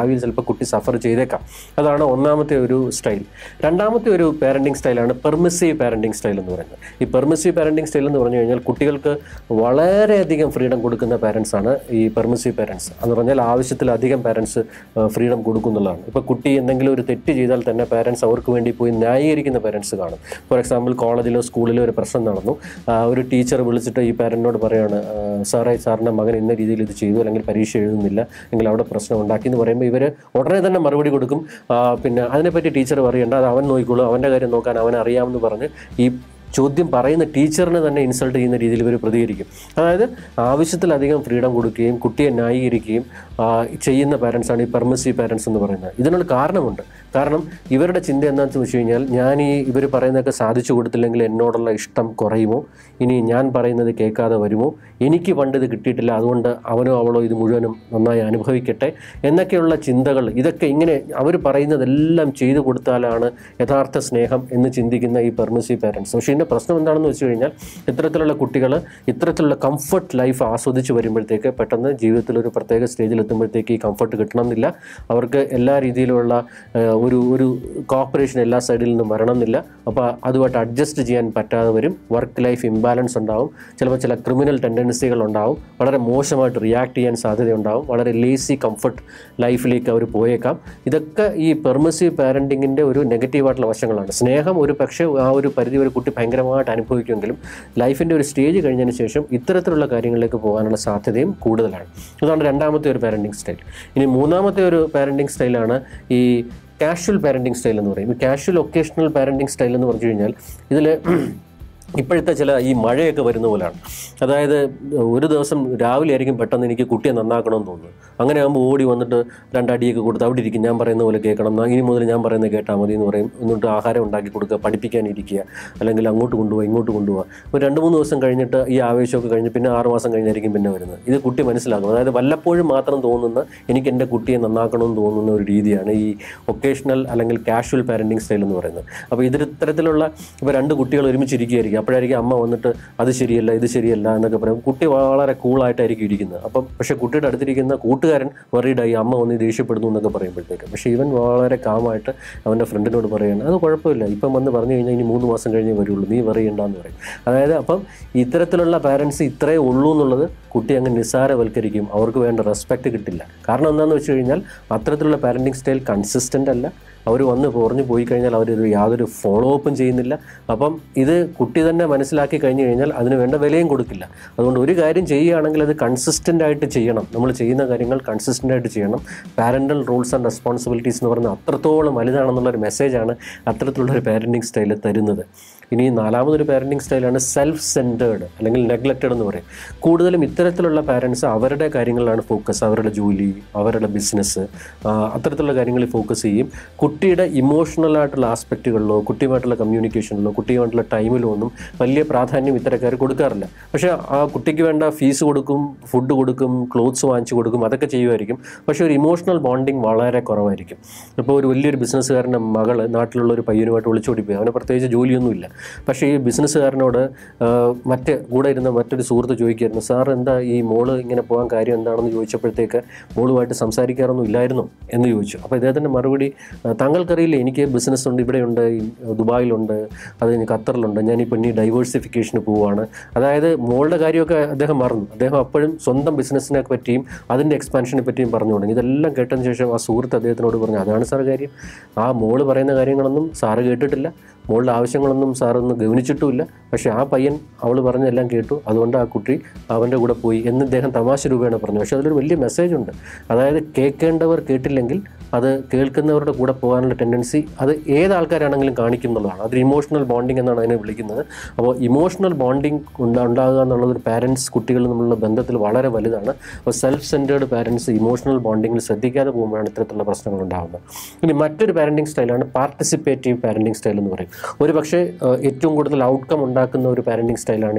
ഭാവിയിൽ ചിലപ്പോൾ കുട്ടി സഫർ ചെയ്തേക്കാം അതാണ് ഒന്നാമത്തെ ഒരു സ്റ്റൈൽ രണ്ടാമത്തെ ഒരു പാരൻറ്റിങ് സ്റ്റൈലാണ് പെർമിസീവ് പാരൻറ്റിങ് സ്റ്റൈൽ എന്ന് പറയുന്നത് ഈ പെർമിസീവ് പാരൻറ്റിങ് സ്റ്റൈൽ എന്ന് പറഞ്ഞു കഴിഞ്ഞാൽ കുട്ടികൾക്ക് വളരെയധികം ഫ്രീഡം കൊടുക്കുന്ന പാരൻസ് ആണ് ഈ പെർമിസീവ് പാരൻസ് എന്ന് പറഞ്ഞാൽ ആവശ്യത്തിലധികം പാരൻസ് ഫ്രീഡം കൊടുക്കുന്നുള്ളതാണ് ഇപ്പോൾ കുട്ടി എന്തെങ്കിലും ഒരു തെറ്റ് ചെയ്താൽ തന്നെ പാരൻസ് അവർക്ക് വേണ്ടി പോയി ന്യായീകരിക്കുന്ന പാരൻസ് കാണും ഫോർ എക്സാമ്പിൾ കോളേജിലോ സ്കൂളിലോ ഒരു പ്രശ്നം നടന്നു ആ, ഒരു ടീച്ചർ വിളിച്ചിട്ട് ഈ പാരൻറ്റിനോട് പറയാണ് "ആ, സാറേ സാറിൻ്റെ മകൻ ഇന്ന രീതിയിൽ ഇത് ചെയ്തു അല്ലെങ്കിൽ പരീക്ഷ എഴുതുന്നില്ല എങ്കിൽ അവിടെ പ്രശ്നം ഉണ്ടാക്കി എന്ന് പറയുമ്പോൾ ഇവർ ഉടനെ തന്നെ മറുപടി കൊടുക്കും ആ, പിന്നെ അതിനെപ്പറ്റി ടീച്ചർ പറയണ്ട അത് അവൻ നോക്കിക്കോളൂ അവൻ്റെ കാര്യം നോക്കാൻ അവൻ അറിയാമെന്ന് പറഞ്ഞ് ഈ ചോദ്യം പറയുന്ന ടീച്ചറിനെ തന്നെ ഇൻസൾട്ട് ചെയ്യുന്ന രീതിയിൽ ഇവർ പ്രതികരിക്കും അതായത് ആവശ്യത്തിലധികം ഫ്രീഡം കൊടുക്കുകയും കുട്ടിയെ ന്യായീകരിക്കുകയും ആ, ചെയ്യുന്ന പാരൻസാണ് ഈ പെർമിസീവ് പാരൻസ് എന്ന് പറയുന്നത് ഇതിനുള്ള കാരണമുണ്ട് കാരണം ഇവരുടെ ചിന്ത എന്താണെന്ന് വെച്ച് കഴിഞ്ഞാൽ ഞാൻ ഈ ഇവർ പറയുന്നതൊക്കെ സാധിച്ചു കൊടുത്തില്ലെങ്കിൽ എന്നോടുള്ള ഇഷ്ടം കുറയുമോ ഇനി ഞാൻ പറയുന്നത് കേൾക്കാതെ വരുമോ എനിക്ക് പണ്ട് ഇത് കിട്ടിയിട്ടില്ല അതുകൊണ്ട് അവനോ അവളോ ഇത് മുഴുവനും നന്നായി അനുഭവിക്കട്ടെ എന്നൊക്കെയുള്ള ചിന്തകൾ ഇതൊക്കെ ഇങ്ങനെ അവർ പറയുന്നതെല്ലാം ചെയ്തു കൊടുത്താലാണ് യഥാർത്ഥ സ്നേഹം എന്ന് ചിന്തിക്കുന്ന ഈ പെർമിസീവ് പാരൻസ് പക്ഷേ ഇതിൻ്റെ പ്രശ്നം എന്താണെന്ന് വെച്ച് കഴിഞ്ഞാൽ ഇത്തരത്തിലുള്ള കുട്ടികൾ ഇത്തരത്തിലുള്ള കംഫർട്ട് ലൈഫ് ആസ്വദിച്ച് വരുമ്പോഴത്തേക്ക് പെട്ടെന്ന് ജീവിതത്തിൽ ഒരു പ്രത്യേക സ്റ്റേജിൽ എത്തുമ്പോഴത്തേക്ക് ഈ കംഫർട്ട് കിട്ടണമെന്നില്ല അവർക്ക് എല്ലാ രീതിയിലുള്ള ഏഹ്, ഒരു ഒരു കോപ്പറേഷൻ എല്ലാ സൈഡിൽ നിന്നും വരണമെന്നില്ല അപ്പോൾ അതുമായിട്ട് അഡ്ജസ്റ്റ് ചെയ്യാൻ പറ്റാതെ വരും വർക്ക് ലൈഫ് ഇംബാലൻസ് ഉണ്ടാവും ചിലപ്പോൾ ചില ക്രിമിനൽ ടെൻഡൻസികൾ ഉണ്ടാവും വളരെ മോശമായിട്ട് റിയാക്ട് ചെയ്യാൻ സാധ്യതയുണ്ടാവും വളരെ ലേസി കംഫർട്ട് ലൈഫിലേക്ക് അവർ പോയേക്കാം ഇതൊക്കെ ഈ പെർമസീവ് പാരൻറ്റിങ്ങിൻ്റെ ഒരു നെഗറ്റീവായിട്ടുള്ള വശങ്ങളാണ് സ്നേഹം ഒരു പക്ഷേ ആ ഒരു പരിധി ഒരു കുട്ടി ഭയങ്കരമായിട്ട് അനുഭവിക്കുമെങ്കിലും ലൈഫിൻ്റെ ഒരു സ്റ്റേജ് കഴിഞ്ഞതിന് ശേഷം ഇത്തരത്തിലുള്ള കാര്യങ്ങളിലേക്ക് പോകാനുള്ള സാധ്യതയും കൂടുതലാണ് അതാണ് രണ്ടാമത്തെ ഒരു പാരൻറ്റിങ് സ്റ്റൈൽ ഇനി മൂന്നാമത്തെ ഒരു പാരൻറ്റിങ് സ്റ്റൈലാണ് ഈ കാഷ്വൽ പാരൻറ്റിങ് സ്റ്റൈൽ എന്ന് പറയും ഈ കാഷ്വൽ ഒക്കേഷണൽ പാരൻറ്റിങ് സ്റ്റൈൽ എന്ന് പറഞ്ഞു കഴിഞ്ഞാൽ ഇതിൽ ഇപ്പോഴത്തെ ചില ഈ മഴയൊക്കെ വരുന്ന പോലെയാണ് അതായത് ഒരു ദിവസം രാവിലെ ആയിരിക്കും പെട്ടെന്ന് എനിക്ക് കുട്ടിയെ നന്നാക്കണമെന്ന് തോന്നുന്നു അങ്ങനെ ആകുമ്പോൾ ഓടി വന്നിട്ട് രണ്ടടിയൊക്കെ കൊടുത്ത് അവിടെ ഇരിക്കും ഞാൻ പറയുന്ന പോലെ കേൾക്കണം എന്നാ ഇനി മുതൽ ഞാൻ പറയുന്നത് കേട്ടാൽ മതി എന്ന് പറയും എന്നിട്ട് ആഹാരം ഉണ്ടാക്കി കൊടുക്കുക പഠിപ്പിക്കാനിരിക്കുക അല്ലെങ്കിൽ അങ്ങോട്ട് കൊണ്ടുപോകുക ഇങ്ങോട്ട് കൊണ്ടുപോകുക ഒരു രണ്ട് മൂന്ന് ദിവസം കഴിഞ്ഞിട്ട് ഈ ആവേശമൊക്കെ കഴിഞ്ഞ് പിന്നെ ആറ് മാസം കഴിഞ്ഞായിരിക്കും പിന്നെ വരുന്നത് ഇത് കുട്ടി മനസ്സിലാക്കും അതായത് വല്ലപ്പോഴും മാത്രം തോന്നുന്ന എനിക്ക് എൻ്റെ കുട്ടിയെ നന്നാക്കണമെന്ന് തോന്നുന്ന ഒരു രീതിയാണ് ഈ ഒക്കേഷണൽ അല്ലെങ്കിൽ കാഷ്വൽ പാരൻറ്റിങ് സ്റ്റൈൽ എന്ന് പറയുന്നത് അപ്പോൾ ഇതിൽ ഇത്തരത്തിലുള്ള ഇപ്പോൾ രണ്ട് കുട്ടികൾ ഒരുമിച്ചിരിക്കുകയായിരിക്കും അപ്പോഴായിരിക്കും അമ്മ വന്നിട്ട് അത് ശരിയല്ല ഇത് ശരിയല്ല എന്നൊക്കെ പറയും കുട്ടി വളരെ കൂളായിട്ടായിരിക്കും ഇരിക്കുന്നത് അപ്പം പക്ഷേ കുട്ടിയുടെ അടുത്തിരിക്കുന്ന കൂട്ടുകാരൻ വറീഡായി അമ്മ വന്ന് ദേഷ്യപ്പെടുന്നു എന്നൊക്കെ പറയുമ്പോഴത്തേക്ക് പക്ഷേ ഇവൻ വളരെ കാമായിട്ട് അവൻ്റെ ഫ്രണ്ടിനോട് പറയുകയാണ് അത് കുഴപ്പമില്ല ഇപ്പം വന്ന് പറഞ്ഞു കഴിഞ്ഞാൽ ഇനി മൂന്ന് മാസം കഴിഞ്ഞേ വരുള്ളൂ നീ പറയണ്ടെന്ന് പറയും അതായത് അപ്പം ഇത്തരത്തിലുള്ള പാരൻസ് ഇത്രയേ ഉള്ളൂ എന്നുള്ളത് കുട്ടി അങ്ങ് നിസ്സാരവൽക്കരിക്കും അവർക്ക് വേണ്ട റെസ്പെക്റ്റ് കിട്ടില്ല കാരണം എന്താണെന്ന് വെച്ച് കഴിഞ്ഞാൽ അത്തരത്തിലുള്ള പാരൻറ്റിങ് സ്റ്റൈൽ കൺസിസ്റ്റൻ്റ് അല്ല അവർ വന്ന് കുറഞ്ഞു പോയി കഴിഞ്ഞാൽ അവരൊരു യാതൊരു ഫോളോ അപ്പും ചെയ്യുന്നില്ല അപ്പം ഇത് കുട്ടി തന്നെ മനസ്സിലാക്കി കഴിഞ്ഞു കഴിഞ്ഞാൽ അതിന് വേണ്ട വിലയും കൊടുക്കില്ല അതുകൊണ്ട് ഒരു കാര്യം ചെയ്യുകയാണെങ്കിൽ അത് കൺസിസ്റ്റൻ്റ് ആയിട്ട് ചെയ്യണം നമ്മൾ ചെയ്യുന്ന കാര്യങ്ങൾ കൺസിസ്റ്റൻ്റ് ആയിട്ട് ചെയ്യണം പാരൻ്റൽ റൂൾസ് ആൻഡ് റെസ്പോൺസിബിലിറ്റീസ് എന്ന് പറയുന്നത് അത്രത്തോളം വലുതാണെന്നുള്ളൊരു മെസ്സേജാണ് അത്തരത്തിലുള്ള ഒരു പാരൻറ്റിങ് സ്റ്റൈൽ തരുന്നത് ഇനി നാലാമതൊരു പാരൻറ്റിങ് സ്റ്റൈലാണ് സെൽഫ് സെൻറ്റേർഡ് അല്ലെങ്കിൽ നെഗ്ലക്റ്റഡ് എന്ന് പറയും കൂടുതലും ഇത്തരത്തിലുള്ള പാരൻസ് അവരുടെ കാര്യങ്ങളിലാണ് ഫോക്കസ് അവരുടെ ജോലി അവരുടെ ബിസിനസ് അത്തരത്തിലുള്ള കാര്യങ്ങളിൽ ഫോക്കസ് ചെയ്യും കുട്ടിയുടെ ഇമോഷണൽ ആയിട്ടുള്ള ആസ്പെക്റ്റുകളിലോ കുട്ടിയുമായിട്ടുള്ള കമ്മ്യൂണിക്കേഷനിലോ കുട്ടിയുമായിട്ടുള്ള ടൈമിലോ ഒന്നും വലിയ പ്രാധാന്യം ഇത്തരക്കാർ കൊടുക്കാറില്ല പക്ഷേ ആ കുട്ടിക്ക് വേണ്ട ഫീസ് കൊടുക്കും ഫുഡ് കൊടുക്കും ക്ലോത്ത്സ് വാങ്ങിച്ചു കൊടുക്കും അതൊക്കെ ചെയ്യുമായിരിക്കും പക്ഷേ ഒരു ഇമോഷണൽ ബോണ്ടിങ് വളരെ കുറവായിരിക്കും ഇപ്പോൾ ഒരു വലിയൊരു ബിസിനസ്സുകാരൻ്റെ മകള് നാട്ടിലുള്ള ഒരു പയ്യനുമായിട്ട് വിളിച്ചോടിപ്പോയി അവന് പ്രത്യേകിച്ച് ജോലിയൊന്നുമില്ല പക്ഷേ ഈ ബിസിനസ്സുകാരനോട് ആ, മറ്റ് കൂടെ ഇരുന്ന മറ്റൊരു സുഹൃത്ത് ചോദിക്കായിരുന്നു സാർ എന്താ ഈ മോള് ഇങ്ങനെ പോകാൻ കാര്യം എന്താണെന്ന് ചോദിച്ചപ്പോഴത്തേക്ക് മോളുമായിട്ട് സംസാരിക്കാറൊന്നും ഇല്ലായിരുന്നോ എന്ന് ചോദിച്ചു അപ്പോൾ ഇദ്ദേഹത്തിൻ്റെ മറുപടി "ആ, താങ്കൾക്കറിയില്ലേ എനിക്ക് ബിസിനസ് ഉണ്ട് ഇവിടെയുണ്ട് ഈ ദുബായിലുണ്ട് അത് കഴിഞ്ഞ് ഖത്തറിലുണ്ട് ഞാനിപ്പോൾ ഇനി ഡൈവേഴ്സിഫിക്കേഷന് പോവുകയാണ് അതായത് മോളുടെ കാര്യമൊക്കെ അദ്ദേഹം മറന്നു അദ്ദേഹം അപ്പോഴും സ്വന്തം ബിസിനസ്സിനെ പറ്റിയും അതിൻ്റെ എക്സ്പാൻഷനെ പറ്റിയും പറഞ്ഞു തുടങ്ങി ഇതെല്ലാം കേട്ടതിന് ശേഷം ആ സുഹൃത്ത് അദ്ദേഹത്തിനോട് പറഞ്ഞു അതാണ് സാർ കാര്യം ആ മോള് പറയുന്ന കാര്യങ്ങളൊന്നും സാറ് കേട്ടിട്ടില്ല മോളുടെ ആവശ്യങ്ങളൊന്നും സാറൊന്നും ഗവനിച്ചിട്ടുമില്ല പക്ഷേ ആ പയ്യൻ അവൾ പറഞ്ഞതെല്ലാം കേട്ടു അതുകൊണ്ട് ആ കുട്ടി അവൻ്റെ കൂടെ പോയി എന്ന് ഇദ്ദേഹം തമാശ രൂപേണ പറഞ്ഞു പക്ഷേ അതിലൊരു വലിയ മെസ്സേജ് ഉണ്ട് അതായത് കേൾക്കേണ്ടവർ കേട്ടില്ലെങ്കിൽ അത് കേൾക്കുന്നവരുടെ കൂടെ പോകാനുള്ള ടെൻഡൻസി അത് ഏത് ആൾക്കാരാണെങ്കിലും കാണിക്കും എന്നുള്ളതാണ് അതൊരു ഇമോഷണൽ ബോണ്ടിങ് എന്നാണ് അതിനെ വിളിക്കുന്നത് അപ്പോൾ ഇമോഷണൽ ബോണ്ടിങ് ഉണ്ടാകുക എന്നുള്ളത് ഒരു പാരൻസ് കുട്ടികൾ തമ്മിലുള്ള ബന്ധത്തിൽ വളരെ വലുതാണ് അപ്പോൾ സെൽഫ് സെൻറ്റേർഡ് പാരൻസ് ഇമോഷണൽ ബോണ്ടിങ്ങിൽ ശ്രദ്ധിക്കാതെ പോകുമ്പോഴാണ് ഇത്തരത്തിലുള്ള പ്രശ്നങ്ങൾ ഉണ്ടാകുന്നത് ഇനി മറ്റൊരു പാരൻറ്റിങ് സ്റ്റൈലാണ് പാർട്ടിസിപ്പേറ്റീവ് പാരൻറ്റിങ് സ്റ്റൈൽ എന്ന് പറയും ഒരു പക്ഷേ ഏഹ്, ഏറ്റവും കൂടുതൽ ഔട്ട്കം ഉണ്ടാക്കുന്ന ഒരു പാരൻറ്റിങ് സ്റ്റൈലാണ് ഈ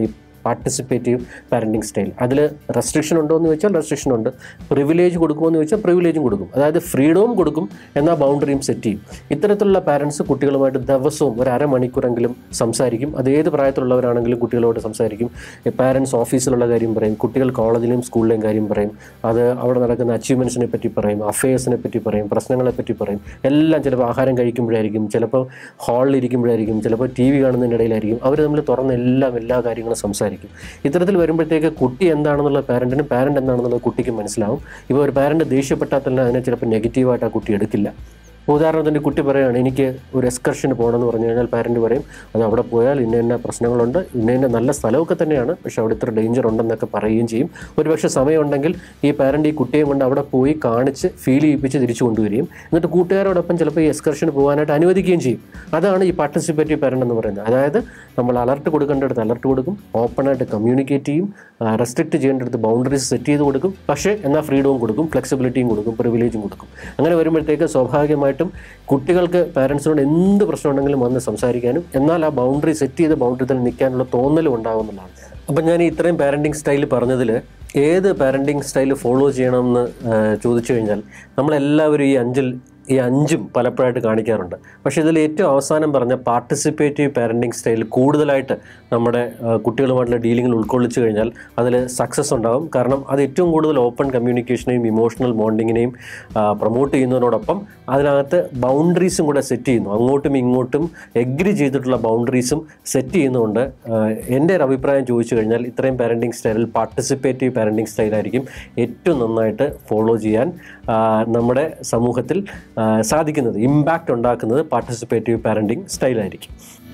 പാർട്ടിസിപ്പേറ്റീവ് പാരൻറ്റിങ് സ്റ്റൈൽ അതിൽ റെസ്ട്രിക്ഷൻ ഉണ്ടോ എന്ന് ചോദിച്ചാൽ റെസ്ട്രിക്ഷൻ ഉണ്ട് പ്രിവിലേജ് കൊടുക്കുമോ എന്ന് ചോദിച്ചാൽ പ്രിവിലേജും കൊടുക്കും അതായത് ഫ്രീഡവും കൊടുക്കും എന്നാൽ ബൗണ്ടറിയും സെറ്റ് ചെയ്യും ഇത്തരത്തിലുള്ള പാരൻസ് കുട്ടികളുമായിട്ട് ദിവസവും ഒരു അരമണിക്കൂറെങ്കിലും സംസാരിക്കും അത് ഏത് പ്രായത്തിലുള്ളവരാണെങ്കിലും കുട്ടികളോട് സംസാരിക്കും പാരൻസ് ഓഫീസിലുള്ള കാര്യം പറയും കുട്ടികൾ കോളേജിലെയും സ്കൂളിലെയും കാര്യം പറയും അത് അവിടെ നടക്കുന്ന അച്ചീവ്മെൻറ്റ്സിനെ പറ്റി പറയും അഫയേഴ്സിനെ പറ്റി പറയും പ്രശ്നങ്ങളെ പറ്റി പറയും എല്ലാം ചിലപ്പോൾ ആഹാരം കഴിക്കുമ്പോഴായിരിക്കും ചിലപ്പോൾ ഹാളിൽ ഇരിക്കുമ്പോഴായിരിക്കും ചിലപ്പോൾ ടി വി കാണുന്നതിൻ്റെ ഇടയിലായിരിക്കും അവർ തമ്മിൽ തുറന്ന് എല്ലാം എല്ലാ കാര്യങ്ങളും സംസാരിക്കും ഇത്തരത്തിൽ വരുമ്പോഴത്തേക്ക് കുട്ടി എന്താണെന്നുള്ള പാരൻറ്റിനും പാരൻ്റ് എന്താണെന്നുള്ള കുട്ടിക്ക് മനസ്സിലാവും ഇപ്പോൾ ഒരു പാരൻ്റ് ദേഷ്യപ്പെട്ടാൽ തന്നെ അതിനെ ചിലപ്പോൾ നെഗറ്റീവായിട്ട് ആ കുട്ടി എടുക്കില്ല ഉദാഹരണത്തിന് കുട്ടി പറയുകയാണ് എനിക്ക് ഒരു എക്സ്കർഷന് പോകണമെന്ന് പറഞ്ഞു കഴിഞ്ഞാൽ പാരൻറ്റ് പറയും അത് അവിടെ പോയാൽ ഇന്ന ഇന്ന പ്രശ്നങ്ങളുണ്ട് ഇന്ന ഇന്ന നല്ല സ്ഥലമൊക്കെ തന്നെയാണ് പക്ഷെ അവിടെ ഇത്ര ഡേഞ്ചർ ഉണ്ടെന്നൊക്കെ പറയുകയും ചെയ്യും ഒരുപക്ഷെ സമയമുണ്ടെങ്കിൽ ഈ പാരൻറ്റ് ഈ കുട്ടിയെ കൊണ്ട് അവിടെ പോയി കാണിച്ച് ഫീൽ ചെയ്യിപ്പിച്ച് തിരിച്ചു കൊണ്ടുവരികയും എന്നിട്ട് കൂട്ടുകാരോടൊപ്പം ചിലപ്പോൾ ഈ എക്സ്കർഷന് പോകാനായിട്ട് അനുവദിക്കുകയും ചെയ്യും അതാണ് ഈ പാർട്ടിസിപ്പേറ്റീവ് പാരൻ്റ് എന്ന് പറയുന്നത് അതായത് നമ്മൾ അലർട്ട് കൊടുക്കേണ്ടടുത്ത് അലർട്ട് കൊടുക്കും ഓപ്പണായിട്ട് കമ്മ്യൂണിക്കേറ്റ് ചെയ്യും റെസ്ട്രിക്റ്റ് ചെയ്യേണ്ടടുത്ത് ബൗണ്ടറീസ് സെറ്റ് ചെയ്ത് കൊടുക്കും പക്ഷേ എന്നാൽ ഫ്രീഡവും കൊടുക്കും ഫ്ലെക്സിബിലിറ്റിയും കൊടുക്കും പ്രിവിലേജും കൊടുക്കും അങ്ങനെ വരുമ്പോഴത്തേക്ക് സ്വാഭാവികമായിട്ടും കുട്ടികൾക്ക് പാരൻസിനോട് എന്ത് പ്രശ്നം ഉണ്ടെങ്കിലും വന്ന് സംസാരിക്കാനും എന്നാൽ ആ ബൗണ്ടറി സെറ്റ് ചെയ്ത ബൗണ്ടറി തന്നെ നിൽക്കാനുള്ള തോന്നലും ഉണ്ടാകുന്നതാണ് അപ്പം ഞാൻ ഈ ഇത്രയും പാരൻറ്റിങ് സ്റ്റൈൽ പറഞ്ഞതിൽ ഏത് പാരൻറ്റിങ് സ്റ്റൈൽ ഫോളോ ചെയ്യണമെന്ന് ആ, ചോദിച്ചു കഴിഞ്ഞാൽ നമ്മളെല്ലാവരും ഈ അഞ്ചിൽ ഈ അഞ്ചും പലപ്പോഴായിട്ട് കാണിക്കാറുണ്ട് പക്ഷേ ഇതിൽ ഏറ്റവും അവസാനം പറഞ്ഞ പാർട്ടിസിപ്പേറ്റീവ് പാരൻറ്റിങ് സ്റ്റൈൽ കൂടുതലായിട്ട് നമ്മുടെ ആ, കുട്ടികളുമായിട്ടുള്ള ഡീലിങ്ങിൽ ഉൾക്കൊള്ളിച്ചു കഴിഞ്ഞാൽ അതിൽ സക്സസ് ഉണ്ടാകും കാരണം അത് ഏറ്റവും കൂടുതൽ ഓപ്പൺ കമ്മ്യൂണിക്കേഷനെയും ഇമോഷണൽ ബോണ്ടിങ്ങിനെയും പ്രൊമോട്ട് ചെയ്യുന്നതിനോടൊപ്പം അതിനകത്ത് ബൗണ്ടറീസും കൂടെ സെറ്റ് ചെയ്യുന്നു അങ്ങോട്ടും ഇങ്ങോട്ടും എഗ്രി ചെയ്തിട്ടുള്ള ബൗണ്ടറീസും സെറ്റ് ചെയ്യുന്നതുകൊണ്ട് ആ, എൻ്റെ ഒരു അഭിപ്രായം ചോദിച്ചു കഴിഞ്ഞാൽ ഇത്രയും പാരൻറ്റിങ് സ്റ്റൈലിൽ പാർട്ടിസിപ്പേറ്റീവ് പാരൻറ്റിങ് സ്റ്റൈലായിരിക്കും ഏറ്റവും നന്നായിട്ട് ഫോളോ ചെയ്യാൻ ആ, നമ്മുടെ സമൂഹത്തിൽ ആ, സാധിക്കുന്നത് ഇമ്പാക്റ്റ് ഉണ്ടാക്കുന്നത് പാർട്ടിസിപ്പേറ്റീവ് പാരൻറ്റിങ് സ്റ്റൈലായിരിക്കും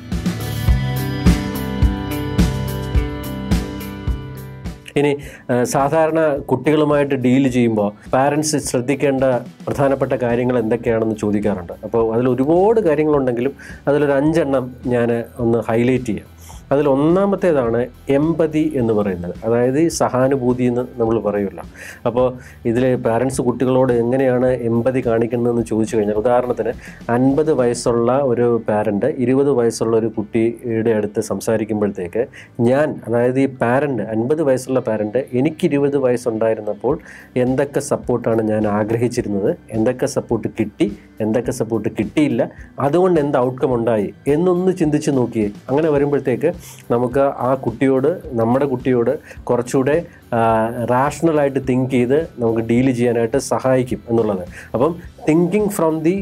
ഇനി ആ, സാധാരണ കുട്ടികളുമായിട്ട് ഡീൽ ചെയ്യുമ്പോൾ പാരൻസ് ശ്രദ്ധിക്കേണ്ട പ്രധാനപ്പെട്ട കാര്യങ്ങൾ എന്തൊക്കെയാണെന്ന് ചോദിക്കാറുണ്ട് അപ്പോൾ അതിൽ ഒരുപാട് കാര്യങ്ങളുണ്ടെങ്കിലും അതിലൊരു അഞ്ചെണ്ണം ഞാൻ ഒന്ന് ഹൈലൈറ്റ് ചെയ്യാം അതിൽ ഒന്നാമത്തേതാണ് എമ്പതി എന്ന് പറയുന്നത് അതായത് ഈ സഹാനുഭൂതി എന്ന് നമ്മൾ പറയുമല്ലോ അപ്പോൾ ഇതിൽ പാരൻസ് കുട്ടികളോട് എങ്ങനെയാണ് എമ്പതി കാണിക്കുന്നതെന്ന് ചോദിച്ചു കഴിഞ്ഞാൽ ഉദാഹരണത്തിന് അൻപത് വയസ്സുള്ള ഒരു പാരൻ്റ് ഇരുപത് വയസ്സുള്ള ഒരു കുട്ടിയുടെ അടുത്ത് സംസാരിക്കുമ്പോഴത്തേക്ക് ഞാൻ അതായത് ഈ പാരൻ്റ് അൻപത് വയസ്സുള്ള പാരൻ്റ് എനിക്ക് ഇരുപത് വയസ്സുണ്ടായിരുന്നപ്പോൾ എന്തൊക്കെ സപ്പോർട്ടാണ് ഞാൻ ആഗ്രഹിച്ചിരുന്നത് എന്തൊക്കെ സപ്പോർട്ട് കിട്ടി എന്തൊക്കെ സപ്പോർട്ട് കിട്ടിയില്ല അതുകൊണ്ട് എന്ത് ഔട്ട്കം ഉണ്ടായി എന്നൊന്ന് ചിന്തിച്ച് നോക്കിയേ അങ്ങനെ വരുമ്പോഴത്തേക്ക് നമുക്ക് ആ കുട്ടിയോട് നമ്മുടെ കുട്ടിയോട് കുറച്ചുകൂടെ റാഷണലായിട്ട് തിങ്ക് ചെയ്ത് നമുക്ക് ഡീൽ ചെയ്യാനായിട്ട് സഹായിക്കും എന്നുള്ളത് അപ്പം thinking from the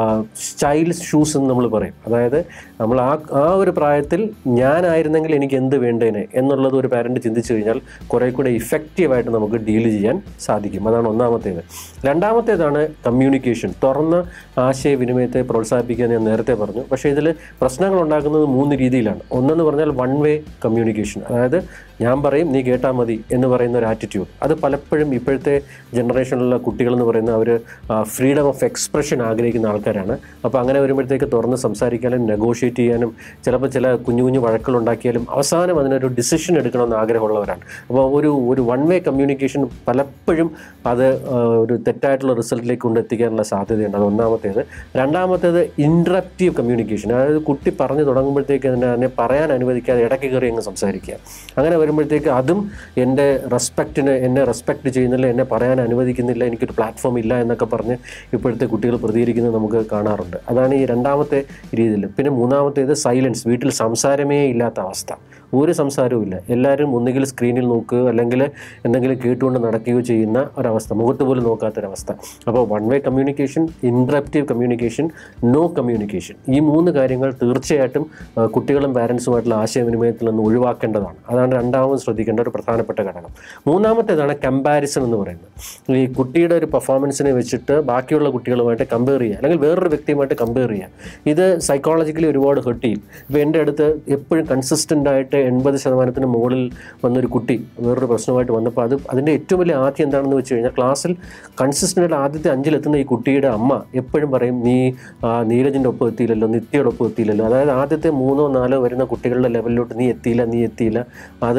child shoes എന്ന് നമ്മൾ പറയും അതായത് നമ്മൾ ആ ആ ഒരു പ്രായത്തിൽ ഞാനായിരുന്നെങ്കിൽ എനിക്ക് എന്ത് വേണ്ടേനെ എന്നുള്ളത് ഒരു പാരൻറ്റ് ചിന്തിച്ചു കഴിഞ്ഞാൽ കുറേ കൂടെ ഇഫക്റ്റീവായിട്ട് നമുക്ക് ഡീൽ ചെയ്യാൻ സാധിക്കും അതാണ് ഒന്നാമത്തേത് രണ്ടാമത്തേതാണ് കമ്മ്യൂണിക്കേഷൻ തുറന്ന ആശയവിനിമയത്തെ പ്രോത്സാഹിപ്പിക്കാൻ ഞാൻ നേരത്തെ പറഞ്ഞു പക്ഷേ ഇതിൽ പ്രശ്നങ്ങൾ ഉണ്ടാക്കുന്നത് മൂന്ന് രീതിയിലാണ് ഒന്നെന്ന് പറഞ്ഞാൽ വൺ വേ കമ്മ്യൂണിക്കേഷൻ അതായത് ഞാൻ പറയും നീ കേട്ടാൽ മതി എന്ന് പറയുന്ന ഒരു ആറ്റിറ്റ്യൂഡ് അത് പലപ്പോഴും ഇപ്പോഴത്തെ ജനറേഷനിലുള്ള കുട്ടികൾ എന്ന് പറയുന്ന അവർ ഫ്രീഡം ഓഫ് എക്സ്പ്രഷൻ ആഗ്രഹിക്കുന്ന ആൾക്കാരാണ് അപ്പോൾ അങ്ങനെ വരുമ്പോഴത്തേക്ക് തുറന്ന് സംസാരിക്കാനും നെഗോഷിയേറ്റ് ചെയ്യാനും ചിലപ്പോൾ ചില കുഞ്ഞു കുഞ്ഞു വഴക്കുകൾ ഉണ്ടാക്കിയാലും അവസാനം അതിനൊരു ഡിസിഷൻ എടുക്കണമെന്ന് ആഗ്രഹമുള്ളവരാണ് അപ്പോൾ ഒരു ഒരു വൺ വേ കമ്മ്യൂണിക്കേഷൻ പലപ്പോഴും അത് ആ, ഒരു തെറ്റായിട്ടുള്ള റിസൾട്ടിലേക്ക് കൊണ്ടെത്തിക്കാനുള്ള സാധ്യതയുണ്ട് അത് ഒന്നാമത്തേത് രണ്ടാമത്തേത് ഇൻട്രപ്റ്റീവ് കമ്മ്യൂണിക്കേഷൻ അതായത് കുട്ടി പറഞ്ഞു തുടങ്ങുമ്പോഴത്തേക്ക് തന്നെ അതിനെ പറയാൻ അനുവദിക്കാതെ ഇടയ്ക്ക് കയറി അങ്ങ് സംസാരിക്കുക അങ്ങനെ വരുമ്പോഴത്തേക്ക് അതും എൻ്റെ റെസ്പെക്റ്റിന് എന്നെ റെസ്പെക്റ്റ് ചെയ്യുന്നില്ല എന്നെ പറയാൻ അനുവദിക്കുന്നില്ല എനിക്കൊരു പ്ലാറ്റ്ഫോം ഇല്ല എന്നൊക്കെ പറഞ്ഞ് ഇപ്പോഴത്തെ കുട്ടികൾ പ്രതികരിക്കുന്നത് നമുക്ക് കാണാറുണ്ട് അതാണ് ഈ രണ്ടാമത്തെ രീതിയിൽ പിന്നെ മൂന്നാമത്തേത് സൈലൻസ് വീട്ടിൽ സംസാരമേ ഇല്ലാത്ത അവസ്ഥ ഒരു സംസാരവും ഇല്ല എല്ലാവരും ഒന്നുകിൽ സ്ക്രീനിൽ നോക്കുകയോ അല്ലെങ്കിൽ എന്തെങ്കിലും കേട്ടുകൊണ്ട് നടക്കുകയോ ചെയ്യുന്ന ഒരവസ്ഥ മുഖത്ത് പോലും നോക്കാത്തൊരവസ്ഥ അപ്പോൾ one way communication interruptive communication no communication ഈ മൂന്ന് കാര്യങ്ങൾ തീർച്ചയായിട്ടും ആ, കുട്ടികളും പാരൻസുമായിട്ടുള്ള ആശയവിനിമയത്തിൽ നിന്ന് ഒഴിവാക്കേണ്ടതാണ് അതാണ് രണ്ടാമത് ശ്രദ്ധിക്കേണ്ട ഒരു പ്രധാനപ്പെട്ട ഘടകം മൂന്നാമത്തേതാണ് കമ്പാരിസൺ എന്ന് പറയുന്നത് ഈ കുട്ടിയുടെ ഒരു പെർഫോമൻസിനെ വെച്ചിട്ട് ബാക്കിയുള്ള കുട്ടികളുമായിട്ട് കമ്പയർ ചെയ്യുക അല്ലെങ്കിൽ വേറൊരു വ്യക്തിയുമായിട്ട് കമ്പയർ ചെയ്യുക ഇത് സൈക്കോളജിക്കലി ഒരുപാട് ഹെർട്ട് ചെയ്യും ഇപ്പോൾ എൻ്റെ അടുത്ത് എപ്പോഴും കൺസിസ്റ്റൻ്റ് ആയിട്ട് എൺപത് ശതമാനത്തിന് മുകളിൽ വന്നൊരു കുട്ടി വേറൊരു പ്രശ്നമായിട്ട് വന്നപ്പോൾ അത് അതിൻ്റെ ഏറ്റവും വലിയ ആദ്യം എന്താണെന്ന് വെച്ച് കഴിഞ്ഞാൽ ക്ലാസ്സിൽ കൺസിസ്റ്റൻ്റ് ആയിട്ട് ആദ്യത്തെ അഞ്ചിലെത്തുന്ന ഈ കുട്ടിയുടെ അമ്മ എപ്പോഴും പറയും നീ ആ, നീരജിൻ്റെ ഒപ്പം എത്തിയില്ലല്ലോ നിത്യയുടെ ഒപ്പം എത്തിയില്ലല്ലോ അതായത് ആദ്യത്തെ മൂന്നോ നാലോ വരുന്ന കുട്ടികളുടെ ലെവലിലോട്ട് നീ എത്തിയില്ല നീ എത്തിയില്ല അത്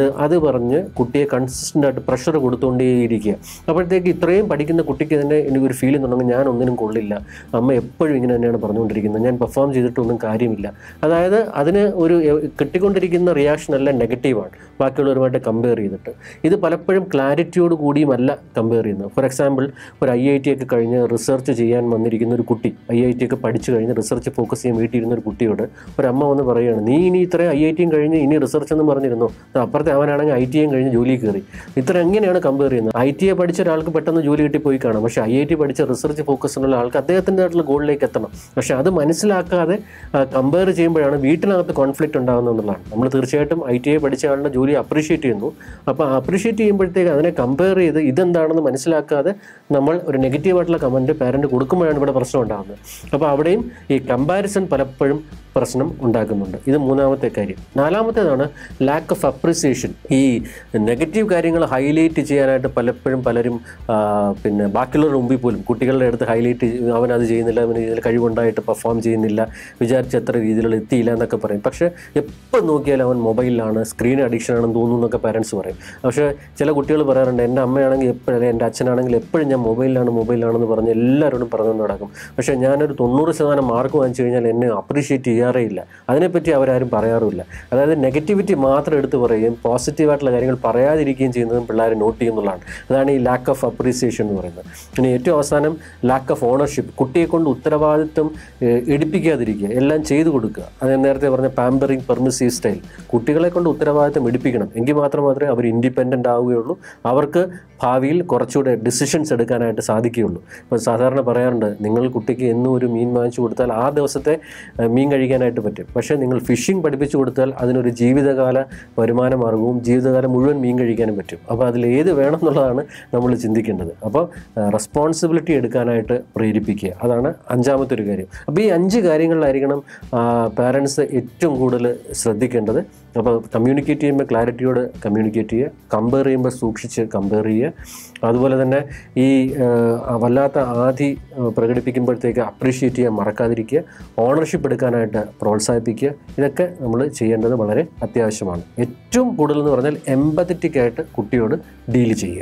അത് പറഞ്ഞ് കുട്ടിയെ കൺസിസ്റ്റൻ്റ് ആയിട്ട് പ്രഷർ കൊടുത്തുകൊണ്ടേയിരിക്കുക അപ്പോഴത്തേക്ക് ഇത്രയും പഠിക്കുന്ന കുട്ടിക്ക് തന്നെ എനിക്കൊരു ഫീൽ എന്നുണ്ടെങ്കിൽ ഞാൻ ഒന്നിനും കൊള്ളില്ല അമ്മ എപ്പോഴും ഇങ്ങനെ തന്നെയാണ് പറഞ്ഞുകൊണ്ടിരിക്കുന്നത് ഞാൻ പെർഫോം ചെയ്തിട്ടൊന്നും കാര്യമില്ല അതായത് അതിന് ഒരു എ- കിട്ടിക്കൊണ്ടിരിക്കുന്ന റിയാക്ഷൻ എല്ലാം നെഗറ്റീവാണ് ബാക്കിയുള്ളവരുമായിട്ട് കമ്പയർ ചെയ്തിട്ട് ഇത് പലപ്പോഴും ക്ലാരിറ്റിയോട് കൂടിയുമല്ല കമ്പയർ ചെയ്യുന്നത് ഫോർ എക്സാമ്പിൾ ഒരു ഐ ഐ ടി ഒക്കെ കഴിഞ്ഞ് റിസർച്ച് ചെയ്യാൻ വന്നിരിക്കുന്ന ഒരു കുട്ടി ഐ ഐ ടി ഒക്കെ പഠിച്ചു കഴിഞ്ഞ് റിസർച്ച് ഫോക്കസ് ചെയ്യാൻ വീട്ടിലിരുന്ന ഒരു കുട്ടിയോട് ഒരു അമ്മ വന്ന് പറയുകയാണ് നീ ഇനി ഇത്രയും ഐ ഐ ടിയും കഴിഞ്ഞ് ഇനി റിസർച്ച് എന്ന് പറഞ്ഞിരുന്നു ദാ അപ്പുറത്തെ അവനാണെങ്കിൽ ഐ ടിയും കഴിഞ്ഞ് ജോലി കയറി ഇത്ര എങ്ങനെയാണ് കമ്പയർ ചെയ്യുന്നത് ഐ ടി എ പഠിച്ച ഒരാൾക്ക് പെട്ടെന്ന് ജോലി കിട്ടി പോയി കാണാം പക്ഷേ ഐ ഐ ടി പഠിച്ച റിസർച്ച് ഫോക്കസ് ഉള്ള ആൾക്ക് അദ്ദേഹത്തിൻ്റെതായിട്ടുള്ള ഗോളിലേക്ക് എത്തണം പക്ഷേ അത് മനസ്സിലാക്കാതെ കമ്പയർ ചെയ്യുമ്പോഴാണ് വീട്ടിനകത്ത് കോൺഫ്ലിക്റ്റ് ഉണ്ടാകുന്നത് എന്നുള്ളതാണ് നമ്മൾ തീർച്ചയായിട്ടും ഐ ടി ഐ പഠിച്ച ആളുടെ ജോലി അപ്രീഷിയേറ്റ് ചെയ്യുന്നു അപ്പോൾ അപ്രീഷിയേറ്റ് ചെയ്യുമ്പോഴത്തേക്ക് അതിനെ കമ്പയർ ചെയ്ത് ഇതെന്താണെന്ന് മനസ്സിലാക്കാതെ നമ്മൾ ഒരു നെഗറ്റീവായിട്ടുള്ള കമൻറ്റ് പാരൻറ്റ് കൊടുക്കുമ്പോഴാണ് ഇവിടെ പ്രശ്നം ഉണ്ടാകുന്നത് അപ്പോൾ അവിടെയും ഈ കമ്പാരിസൺ പലപ്പോഴും പ്രശ്നം ഉണ്ടാക്കുന്നുണ്ട് ഇത് മൂന്നാമത്തെ കാര്യം നാലാമത്തേതാണ് ലാക്ക് ഓഫ് അപ്രിസിയേഷൻ ഈ നെഗറ്റീവ് കാര്യങ്ങൾ ഹൈലൈറ്റ് ചെയ്യാനായിട്ട് പലപ്പോഴും പലരും ആ, പിന്നെ ബാക്കിയുള്ളവരുടെ മുമ്പിൽ പോലും കുട്ടികളുടെ അടുത്ത് ഹൈലൈറ്റ് അവൻ അത് ചെയ്യുന്നില്ല അവന് ഇതിൽ കഴിവുണ്ടായിട്ട് പെർഫോം ചെയ്യുന്നില്ല വിചാരിച്ച എത്ര രീതിയിലുള്ള എത്തിയില്ല എന്നൊക്കെ പറയും പക്ഷേ എപ്പോൾ നോക്കിയാലും അവൻ മൊബൈലിലാണ് സ്ക്രീൻ അഡിക്ഷൻ ആണെന്ന് തോന്നുന്നു എന്നൊക്കെ പാരൻസ് പറയും പക്ഷേ ചില കുട്ടികൾ പറയാറുണ്ട് എൻ്റെ അമ്മയാണെങ്കിൽ എപ്പോഴും എൻ്റെ അച്ഛനാണെങ്കിൽ എപ്പോഴും ഞാൻ മൊബൈലിലാണ് മൊബൈലിലാണെന്ന് പറഞ്ഞ് എല്ലാവരോടും പറഞ്ഞു നടക്കും പക്ഷേ ഞാനൊരു തൊണ്ണൂറ് ശതമാനം മാർക്ക് വാങ്ങിച്ചു കഴിഞ്ഞാൽ എന്നെ അപ്രീഷിയേറ്റ് ചെയ്യാറേ ഇല്ല അതിനെപ്പറ്റി അവരാരും പറയാറുമില്ല അതായത് നെഗറ്റിവിറ്റി മാത്രം എടുത്ത് പറയുകയും പോസിറ്റീവായിട്ടുള്ള കാര്യങ്ങൾ പറയാതിരിക്കുകയും ചെയ്യുന്നതും പിള്ളേർ നോട്ട് ചെയ്യുന്നുള്ളതാണ് അതാണ് ഈ ലാക്ക് ഓഫ് അപ്രീസിയേഷൻ എന്ന് പറയുന്നത് ഇനി ഏറ്റവും അവസാനം ലാക്ക് ഓഫ് ഓണർഷിപ്പ് കുട്ടിയെ കൊണ്ട് ഉത്തരവാദിത്വം ഏഹ്, എടുപ്പിക്കാതിരിക്കുക എല്ലാം ചെയ്തു കൊടുക്കുക അത് ഞാൻ നേരത്തെ പറഞ്ഞ പാമ്പറിങ് പെർമിസീവ് സ്റ്റൈൽ കുട്ടികളെ കൊണ്ട് ഉത്തരവാദിത്വം എടുപ്പിക്കണം എങ്കിൽ മാത്രം മാത്രമേ അവർ ഇൻഡിപെൻഡൻ്റ് ആവുകയുള്ളൂ അവർക്ക് ഭാവിയിൽ കുറച്ചുകൂടെ ഡിസിഷൻസ് എടുക്കാനായിട്ട് സാധിക്കുകയുള്ളൂ ഇപ്പോൾ സാധാരണ പറയാറുണ്ട് നിങ്ങൾ കുട്ടിക്ക് എന്നും ഒരു മീൻ വാങ്ങിച്ചു കൊടുത്താൽ ആ ദിവസത്തെ ഏഹ്, മീൻ കഴിക്കാനായിട്ട് പറ്റും പക്ഷേ നിങ്ങൾ ഫിഷിംഗ് പഠിപ്പിച്ചു കൊടുത്താൽ അതിനൊരു ജീവിതകാല വരുമാന മാർഗവും ജീവിതകാലം മുഴുവൻ മീൻ കഴിക്കാനും പറ്റും അപ്പോൾ അതിൽ ഏത് വേണം എന്നുള്ളതാണ് നമ്മൾ ചിന്തിക്കേണ്ടത് അപ്പോൾ റെസ്പോൺസിബിലിറ്റി എടുക്കാനായിട്ട് പ്രേരിപ്പിക്കുക അതാണ് അഞ്ചാമത്തെ ഒരു കാര്യം അപ്പോൾ ഈ അഞ്ച് കാര്യങ്ങളിലായിരിക്കണം പാരൻസ് ഏറ്റവും കൂടുതൽ ശ്രദ്ധിക്കേണ്ടത് അപ്പോൾ കമ്മ്യൂണിക്കേറ്റ് ചെയ്യുമ്പോൾ ക്ലാരിറ്റിയോട് കമ്മ്യൂണിക്കേറ്റ് ചെയ്യുക കമ്പയർ ചെയ്യുമ്പോൾ സൂക്ഷിച്ച് കമ്പയർ ചെയ്യുക അതുപോലെ തന്നെ ഈ ആ, വല്ലാത്ത ആധി ആ, പ്രകടിപ്പിക്കുമ്പോഴത്തേക്ക് അപ്രീഷിയേറ്റ് ചെയ്യാൻ മറക്കാതിരിക്കുക ഓണർഷിപ്പ് എടുക്കാനായിട്ട് പ്രോത്സാഹിപ്പിക്കുക ഇതൊക്കെ നമ്മൾ ചെയ്യേണ്ടത് വളരെ അത്യാവശ്യമാണ് ഏറ്റവും കൂടുതൽ എന്ന് പറഞ്ഞാൽ എമ്പത്തറ്റിക് ആയിട്ട് കുട്ടിയോട് ഡീൽ ചെയ്യുക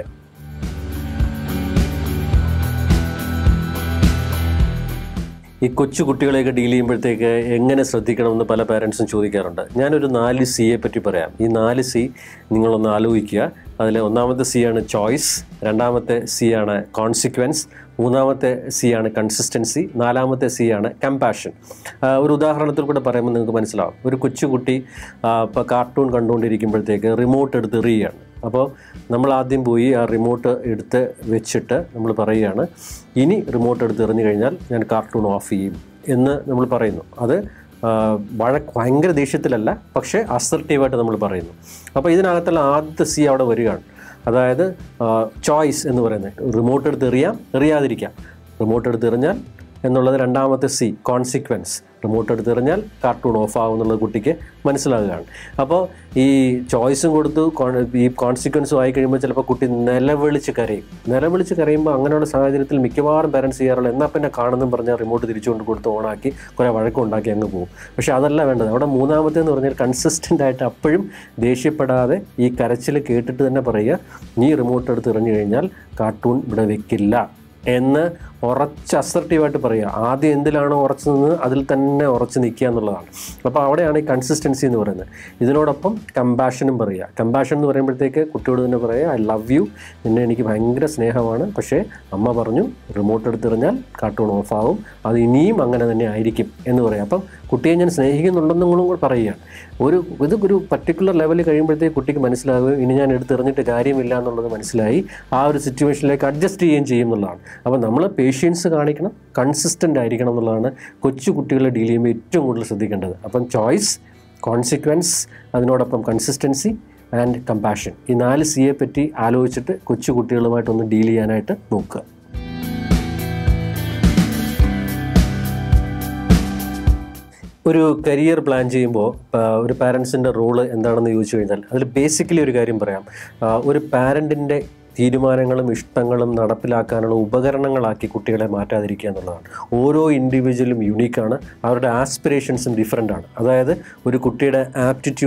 ഈ കൊച്ചു കുട്ടികളെയൊക്കെ ഡീൽ ചെയ്യുമ്പോഴത്തേക്ക് എങ്ങനെ ശ്രദ്ധിക്കണമെന്ന് പല പാരൻസും ചോദിക്കാറുണ്ട് ഞാനൊരു നാല് സിയെ പറ്റി പറയാം ഈ നാല് സി നിങ്ങളൊന്ന് ആലോചിക്കുക അതിൽ ഒന്നാമത്തെ സി ആണ് ചോയ്സ് രണ്ടാമത്തെ സി ആണ് കോൺസിക്വൻസ് മൂന്നാമത്തെ സി ആണ് കൺസിസ്റ്റൻസി നാലാമത്തെ സി ആണ് കമ്പാഷൻ ഒരു ഉദാഹരണത്തിൽ കൂടെ പറയുമ്പോൾ നിങ്ങൾക്ക് മനസ്സിലാവും ഒരു കൊച്ചുകുട്ടി ഇപ്പോൾ കാർട്ടൂൺ കണ്ടുകൊണ്ടിരിക്കുമ്പോഴത്തേക്ക് റിമോട്ട് എടുത്ത് എറിയുകയാണ് അപ്പോൾ നമ്മൾ ആദ്യം പോയി ആ റിമോട്ട് എടുത്ത് വെച്ചിട്ട് നമ്മൾ പറയുകയാണ് ഇനി റിമോട്ട് എടുത്ത് എറിഞ്ഞു കഴിഞ്ഞാൽ ഞാൻ കാർട്ടൂൺ ഓഫ് ചെയ്യും എന്ന് നമ്മൾ പറയുന്നു അത് ആ, വഴക്ക് ഭയങ്കര ദേഷ്യത്തിലല്ല പക്ഷേ അസർട്ടീവായിട്ട് നമ്മൾ പറയുന്നു അപ്പോൾ ഇതിനകത്തുള്ള ആദ്യത്തെ സി അവിടെ വരികയാണ് അതായത് ചോയ്സ് എന്ന് പറയുന്നത് റിമോട്ട് എടുത്ത് എറിയാം എറിയാതിരിക്കാം റിമോട്ട് എടുത്ത് എറിഞ്ഞാൽ എന്നുള്ളത് രണ്ടാമത്തെ സി കോൺസിക്വൻസ് റിമോട്ട് എടുത്ത് എറിഞ്ഞാൽ കാർട്ടൂൺ ഓഫ് ആവും എന്നുള്ളത് കുട്ടിക്ക് മനസ്സിലാകുകയാണ് അപ്പോൾ ഈ ചോയ്സും കൊടുത്തു കോൺ- ഈ കോൺസിക്വൻസും ആയി കഴിയുമ്പോൾ ചിലപ്പോൾ കുട്ടി നിലവിളിച്ച് കരയും നിലവിളിച്ച് കരയുമ്പോൾ അങ്ങനെയുള്ള സാഹചര്യത്തിൽ മിക്കവാറും പാരൻസ് ചെയ്യാറുള്ള എന്നാൽ പിന്നെ കാണുന്നതും പറഞ്ഞാൽ റിമോട്ട് തിരിച്ചുകൊണ്ട് കൊടുത്ത് ഓണാക്കി കുറേ വഴക്കുണ്ടാക്കി അങ്ങ് പോകും പക്ഷേ അതല്ല വേണ്ടത് അവിടെ മൂന്നാമത്തെ എന്ന് പറഞ്ഞാൽ കൺസിസ്റ്റൻ്റ് ആയിട്ട് അപ്പോഴും ദേഷ്യപ്പെടാതെ ഈ കരച്ചിൽ കേട്ടിട്ട് തന്നെ പറയുക നീ റിമോട്ട് എടുത്ത് എറിഞ്ഞു കഴിഞ്ഞാൽ കാർട്ടൂൺ ഇവിടെ വെക്കില്ല എന്ന് ഉറച്ച് അസർട്ടീവായിട്ട് പറയുക ആദ്യം എന്തിലാണോ ഉറച്ചു നിന്നത് അതിൽ തന്നെ ഉറച്ച് നിൽക്കുക എന്നുള്ളതാണ് അപ്പോൾ അവിടെയാണ് ഈ കൺസിസ്റ്റൻസി എന്ന് പറയുന്നത് ഇതിനോടൊപ്പം കമ്പാഷനും പറയുക കമ്പാഷൻ എന്ന് പറയുമ്പോഴത്തേക്ക് കുട്ടിയോട് തന്നെ പറയുക ഐ ലവ് യു നിന്നെ എനിക്ക് ഭയങ്കര സ്നേഹമാണ് പക്ഷേ അമ്മ പറഞ്ഞു റിമോട്ട് എടുത്തെറിഞ്ഞാൽ കാർട്ടൂൺ ഓഫ് ആവും അത് ഇനിയും അങ്ങനെ തന്നെ ആയിരിക്കും എന്ന് പറയാം അപ്പം കുട്ടിയെ ഞാൻ സ്നേഹിക്കുന്നുണ്ടെന്നും കൂടെ പറയുകയാണ് ഒരു ഇത് ഒരു പർട്ടിക്കുലർ ലെവലിൽ കഴിയുമ്പോഴത്തേക്ക് കുട്ടിക്ക് മനസ്സിലാകും ഇനി ഞാൻ എടുത്തെറിഞ്ഞിട്ട് കാര്യമില്ല എന്നുള്ളത് മനസ്സിലായി ആ ഒരു സിറ്റുവേഷനിലേക്ക് അഡ്ജസ്റ്റ് ചെയ്യുകയും ചെയ്യും എന്നുള്ളതാണ് അപ്പോൾ നമ്മൾ പേഷ്യൻസ് കാണിക്കണം കൺസിസ്റ്റൻ്റ് ആയിരിക്കണം എന്നുള്ളതാണ് കൊച്ചു കുട്ടികളെ ഡീൽ ചെയ്യുമ്പോൾ ഏറ്റവും കൂടുതൽ ശ്രദ്ധിക്കേണ്ടത് അപ്പം ചോയ്സ് കോൺസിക്വൻസ് അതിനോടൊപ്പം കൺസിസ്റ്റൻസി ആൻഡ് കമ്പാഷൻ ഈ നാല് സിയെ പറ്റി ആലോചിച്ചിട്ട് കൊച്ചു കുട്ടികളുമായിട്ടൊന്ന് ഡീൽ ചെയ്യാനായിട്ട് നോക്കുക ഒരു കരിയർ പ്ലാൻ ചെയ്യുമ്പോൾ ആ, ഒരു പാരൻസിൻ്റെ റോള് എന്താണെന്ന് ചോദിച്ചു കഴിഞ്ഞാൽ അതിൽ ബേസിക്കലി ഒരു കാര്യം പറയാം ആ, ഒരു പാരൻറ്റിൻ്റെ തീരുമാനങ്ങളും ഇഷ്ടങ്ങളും നടപ്പിലാക്കാനുള്ള ഉപകരണങ്ങളാക്കി കുട്ടികളെ മാറ്റാതിരിക്കുക എന്നുള്ളതാണ് ഓരോ ഇൻഡിവിജ്വലും യുണീക്കാണ് അവരുടെ ആസ്പിറേഷൻസും ഡിഫറെൻ്റ് ആണ് അതായത് ഒരു കുട്ടിയുടെ ആപ്റ്റിറ്റ്യൂഡും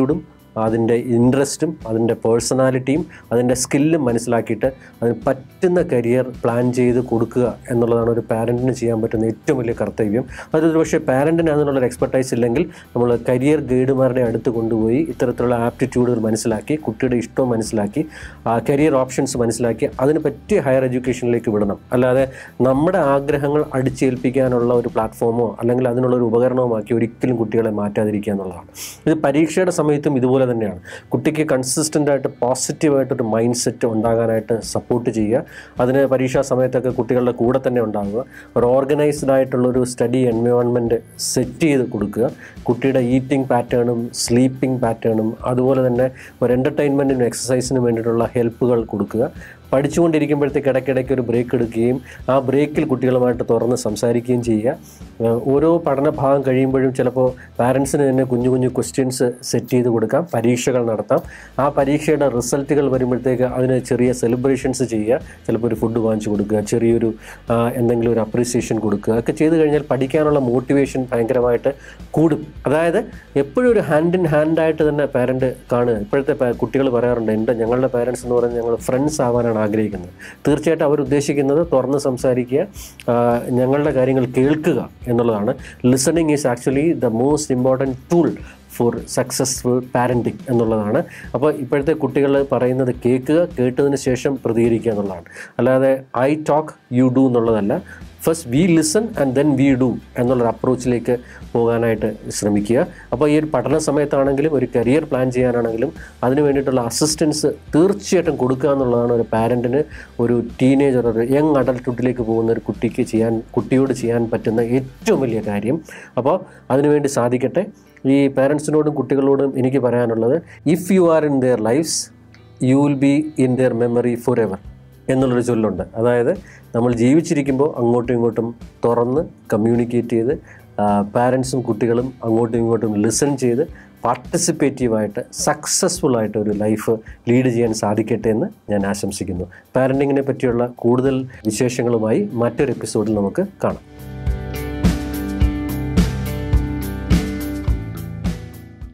അതിൻ്റെ ഇൻട്രസ്റ്റും അതിൻ്റെ പേഴ്സണാലിറ്റിയും അതിൻ്റെ സ്കില്ലും മനസ്സിലാക്കിയിട്ട് അതിന് പറ്റുന്ന കരിയർ പ്ലാൻ ചെയ്ത് കൊടുക്കുക എന്നുള്ളതാണ് ഒരു പാരൻറ്റിന് ചെയ്യാൻ പറ്റുന്ന ഏറ്റവും വലിയ കർത്തവ്യം അതൊരു പക്ഷേ പാരൻറ്റിന് അതിനുള്ളൊരു എക്സ്പെർട്ടൈസ് ഇല്ലെങ്കിൽ നമ്മൾ കരിയർ ഗൈഡുമാരുടെ അടുത്ത് കൊണ്ടുപോയി ഇത്തരത്തിലുള്ള ആപ്റ്റിറ്റ്യൂഡുകൾ മനസ്സിലാക്കി കുട്ടിയുടെ ഇഷ്ടവും മനസ്സിലാക്കി ആ കരിയർ ഓപ്ഷൻസ് മനസ്സിലാക്കി അതിന് പറ്റിയ ഹയർ എഡ്യൂക്കേഷനിലേക്ക് വിടണം അല്ലാതെ നമ്മുടെ ആഗ്രഹങ്ങൾ അടിച്ചേൽപ്പിക്കാനുള്ള ഒരു പ്ലാറ്റ്ഫോമോ അല്ലെങ്കിൽ അതിനുള്ള ഒരു ഉപകരണവുമാക്കി ഒരിക്കലും കുട്ടികളെ മാറ്റാതിരിക്കുക എന്നുള്ളതാണ് ഇത് പരീക്ഷയുടെ സമയത്തും ഇതുപോലെ തന്നെയാണ് കുട്ടിക്ക് കൺസിസ്റ്റൻ്റ് ആയിട്ട് പോസിറ്റീവായിട്ടൊരു മൈൻഡ് സെറ്റ് ഉണ്ടാകാനായിട്ട് സപ്പോർട്ട് ചെയ്യുക അതിന് പരീക്ഷാ സമയത്തൊക്കെ കുട്ടികളുടെ കൂടെ തന്നെ ഉണ്ടാകുക ഒരു ഓർഗനൈസ്ഡ് ആയിട്ടുള്ളൊരു സ്റ്റഡി എൻവയോൺമെൻറ്റ് സെറ്റ് ചെയ്ത് കൊടുക്കുക കുട്ടിയുടെ ഈറ്റിംഗ് പാറ്റേണും സ്ലീപ്പിംഗ് പാറ്റേണും അതുപോലെ തന്നെ ഒരു എൻ്റർടൈൻമെൻറ്റിനും എക്സസൈസിനും വേണ്ടിയിട്ടുള്ള ഹെൽപ്പുകൾ കൊടുക്കുക പഠിച്ചുകൊണ്ടിരിക്കുമ്പോഴത്തേക്ക് ഇടയ്ക്കിടയ്ക്ക് ഒരു ബ്രേക്ക് എടുക്കുകയും ആ ബ്രേക്കിൽ കുട്ടികളുമായിട്ട് തുറന്ന് സംസാരിക്കുകയും ചെയ്യുക ഏഹ് ഓരോ പഠനഭാഗം കഴിയുമ്പോഴും ചിലപ്പോൾ പാരൻസിന് തന്നെ കുഞ്ഞു കുഞ്ഞു ക്വസ്റ്റ്യൻസ് സെറ്റ് ചെയ്ത് കൊടുക്കാം പരീക്ഷകൾ നടത്താം ആ പരീക്ഷയുടെ റിസൾട്ടുകൾ വരുമ്പോഴത്തേക്ക് അതിന് ചെറിയ സെലിബ്രേഷൻസ് ചെയ്യുക ചിലപ്പോൾ ഒരു ഫുഡ് വാങ്ങിച്ചു കൊടുക്കുക ചെറിയൊരു ആ, എന്തെങ്കിലും ഒരു അപ്രീസിയേഷൻ കൊടുക്കുക ഒക്കെ ചെയ്ത് കഴിഞ്ഞാൽ പഠിക്കാനുള്ള മോട്ടിവേഷൻ ഭയങ്കരമായിട്ട് കൂടും അതായത് എപ്പോഴും ഒരു ഹാൻഡ് ഇൻ ഹാൻഡായിട്ട് തന്നെ പാരൻറ്റ് കാണുക ഇപ്പോഴത്തെ കുട്ടികൾ പറയാറുണ്ട് എൻ്റെ ഞങ്ങളുടെ പാരൻസ് എന്ന് പറഞ്ഞാൽ ഞങ്ങൾ ഫ്രണ്ട്സ് ആവാനാണ് ആഗ്രഹിക്കുന്നത് തീർച്ചയായിട്ടും അവർ ഉദ്ദേശിക്കുന്നത് തുറന്ന് സംസാരിക്കുക ആ, ഞങ്ങളുടെ കാര്യങ്ങൾ കേൾക്കുക എന്നുള്ളതാണ് listening is actually the most important tool for successful parenting എന്നുള്ളതാണ് അപ്പോൾ ഇപ്പോഴത്തെ കുട്ടികൾ പറയുന്നത് കേൾക്കുക കേട്ടതിന് ശേഷം പ്രതികരിക്കുക എന്നുള്ളതാണ് അല്ലാതെ ഐ ടോക്ക് യു ഡു എന്നുള്ളതല്ല first we listen and then we do എന്നുള്ളൊരു അപ്രോച്ചിലേക്ക് പോകാനായിട്ട് ശ്രമിക്കുക അപ്പോൾ ഈ ഒരു പഠന സമയത്താണെങ്കിലും ഒരു കരിയർ പ്ലാൻ ചെയ്യാനാണെങ്കിലും അതിന് വേണ്ടിയിട്ടുള്ള അസിസ്റ്റൻസ് തീർച്ചയായിട്ടും കൊടുക്കുക എന്നുള്ളതാണ് ഒരു പാരൻറ്റിന് ഒരു ടീനേജർ ഒരു യങ് അഡൽട്ട്ഹുഡിലേക്ക് പോകുന്ന ഒരു കുട്ടിക്ക് ചെയ്യാൻ കുട്ടിയോട് ചെയ്യാൻ പറ്റുന്ന ഏറ്റവും വലിയ കാര്യം അപ്പോൾ അതിനുവേണ്ടി സാധിക്കട്ടെ ഈ പാരൻസിനോടും കുട്ടികളോടും എനിക്ക് പറയാനുള്ളത് if you are in their lives you will be in their memory forever എന്നുള്ളൊരു ചൊല്ലുണ്ട് അതായത് നമ്മൾ ജീവിച്ചിരിക്കുമ്പോൾ അങ്ങോട്ടും ഇങ്ങോട്ടും തുറന്ന് കമ്മ്യൂണിക്കേറ്റ് ചെയ്ത് പാരൻസും കുട്ടികളും അങ്ങോട്ടും ഇങ്ങോട്ടും ലിസൺ ചെയ്ത് പാർട്ടിസിപ്പേറ്റീവായിട്ട് സക്സസ്ഫുൾ ആയിട്ട് ഒരു ലൈഫ് ലീഡ് ചെയ്യാൻ സാധിക്കട്ടെ എന്ന് ഞാൻ ആശംസിക്കുന്നു പാരൻറ്റിങ്ങിനെ പറ്റിയുള്ള കൂടുതൽ വിശേഷങ്ങളുമായി മറ്റൊരു എപ്പിസോഡിൽ നമുക്ക് കാണാം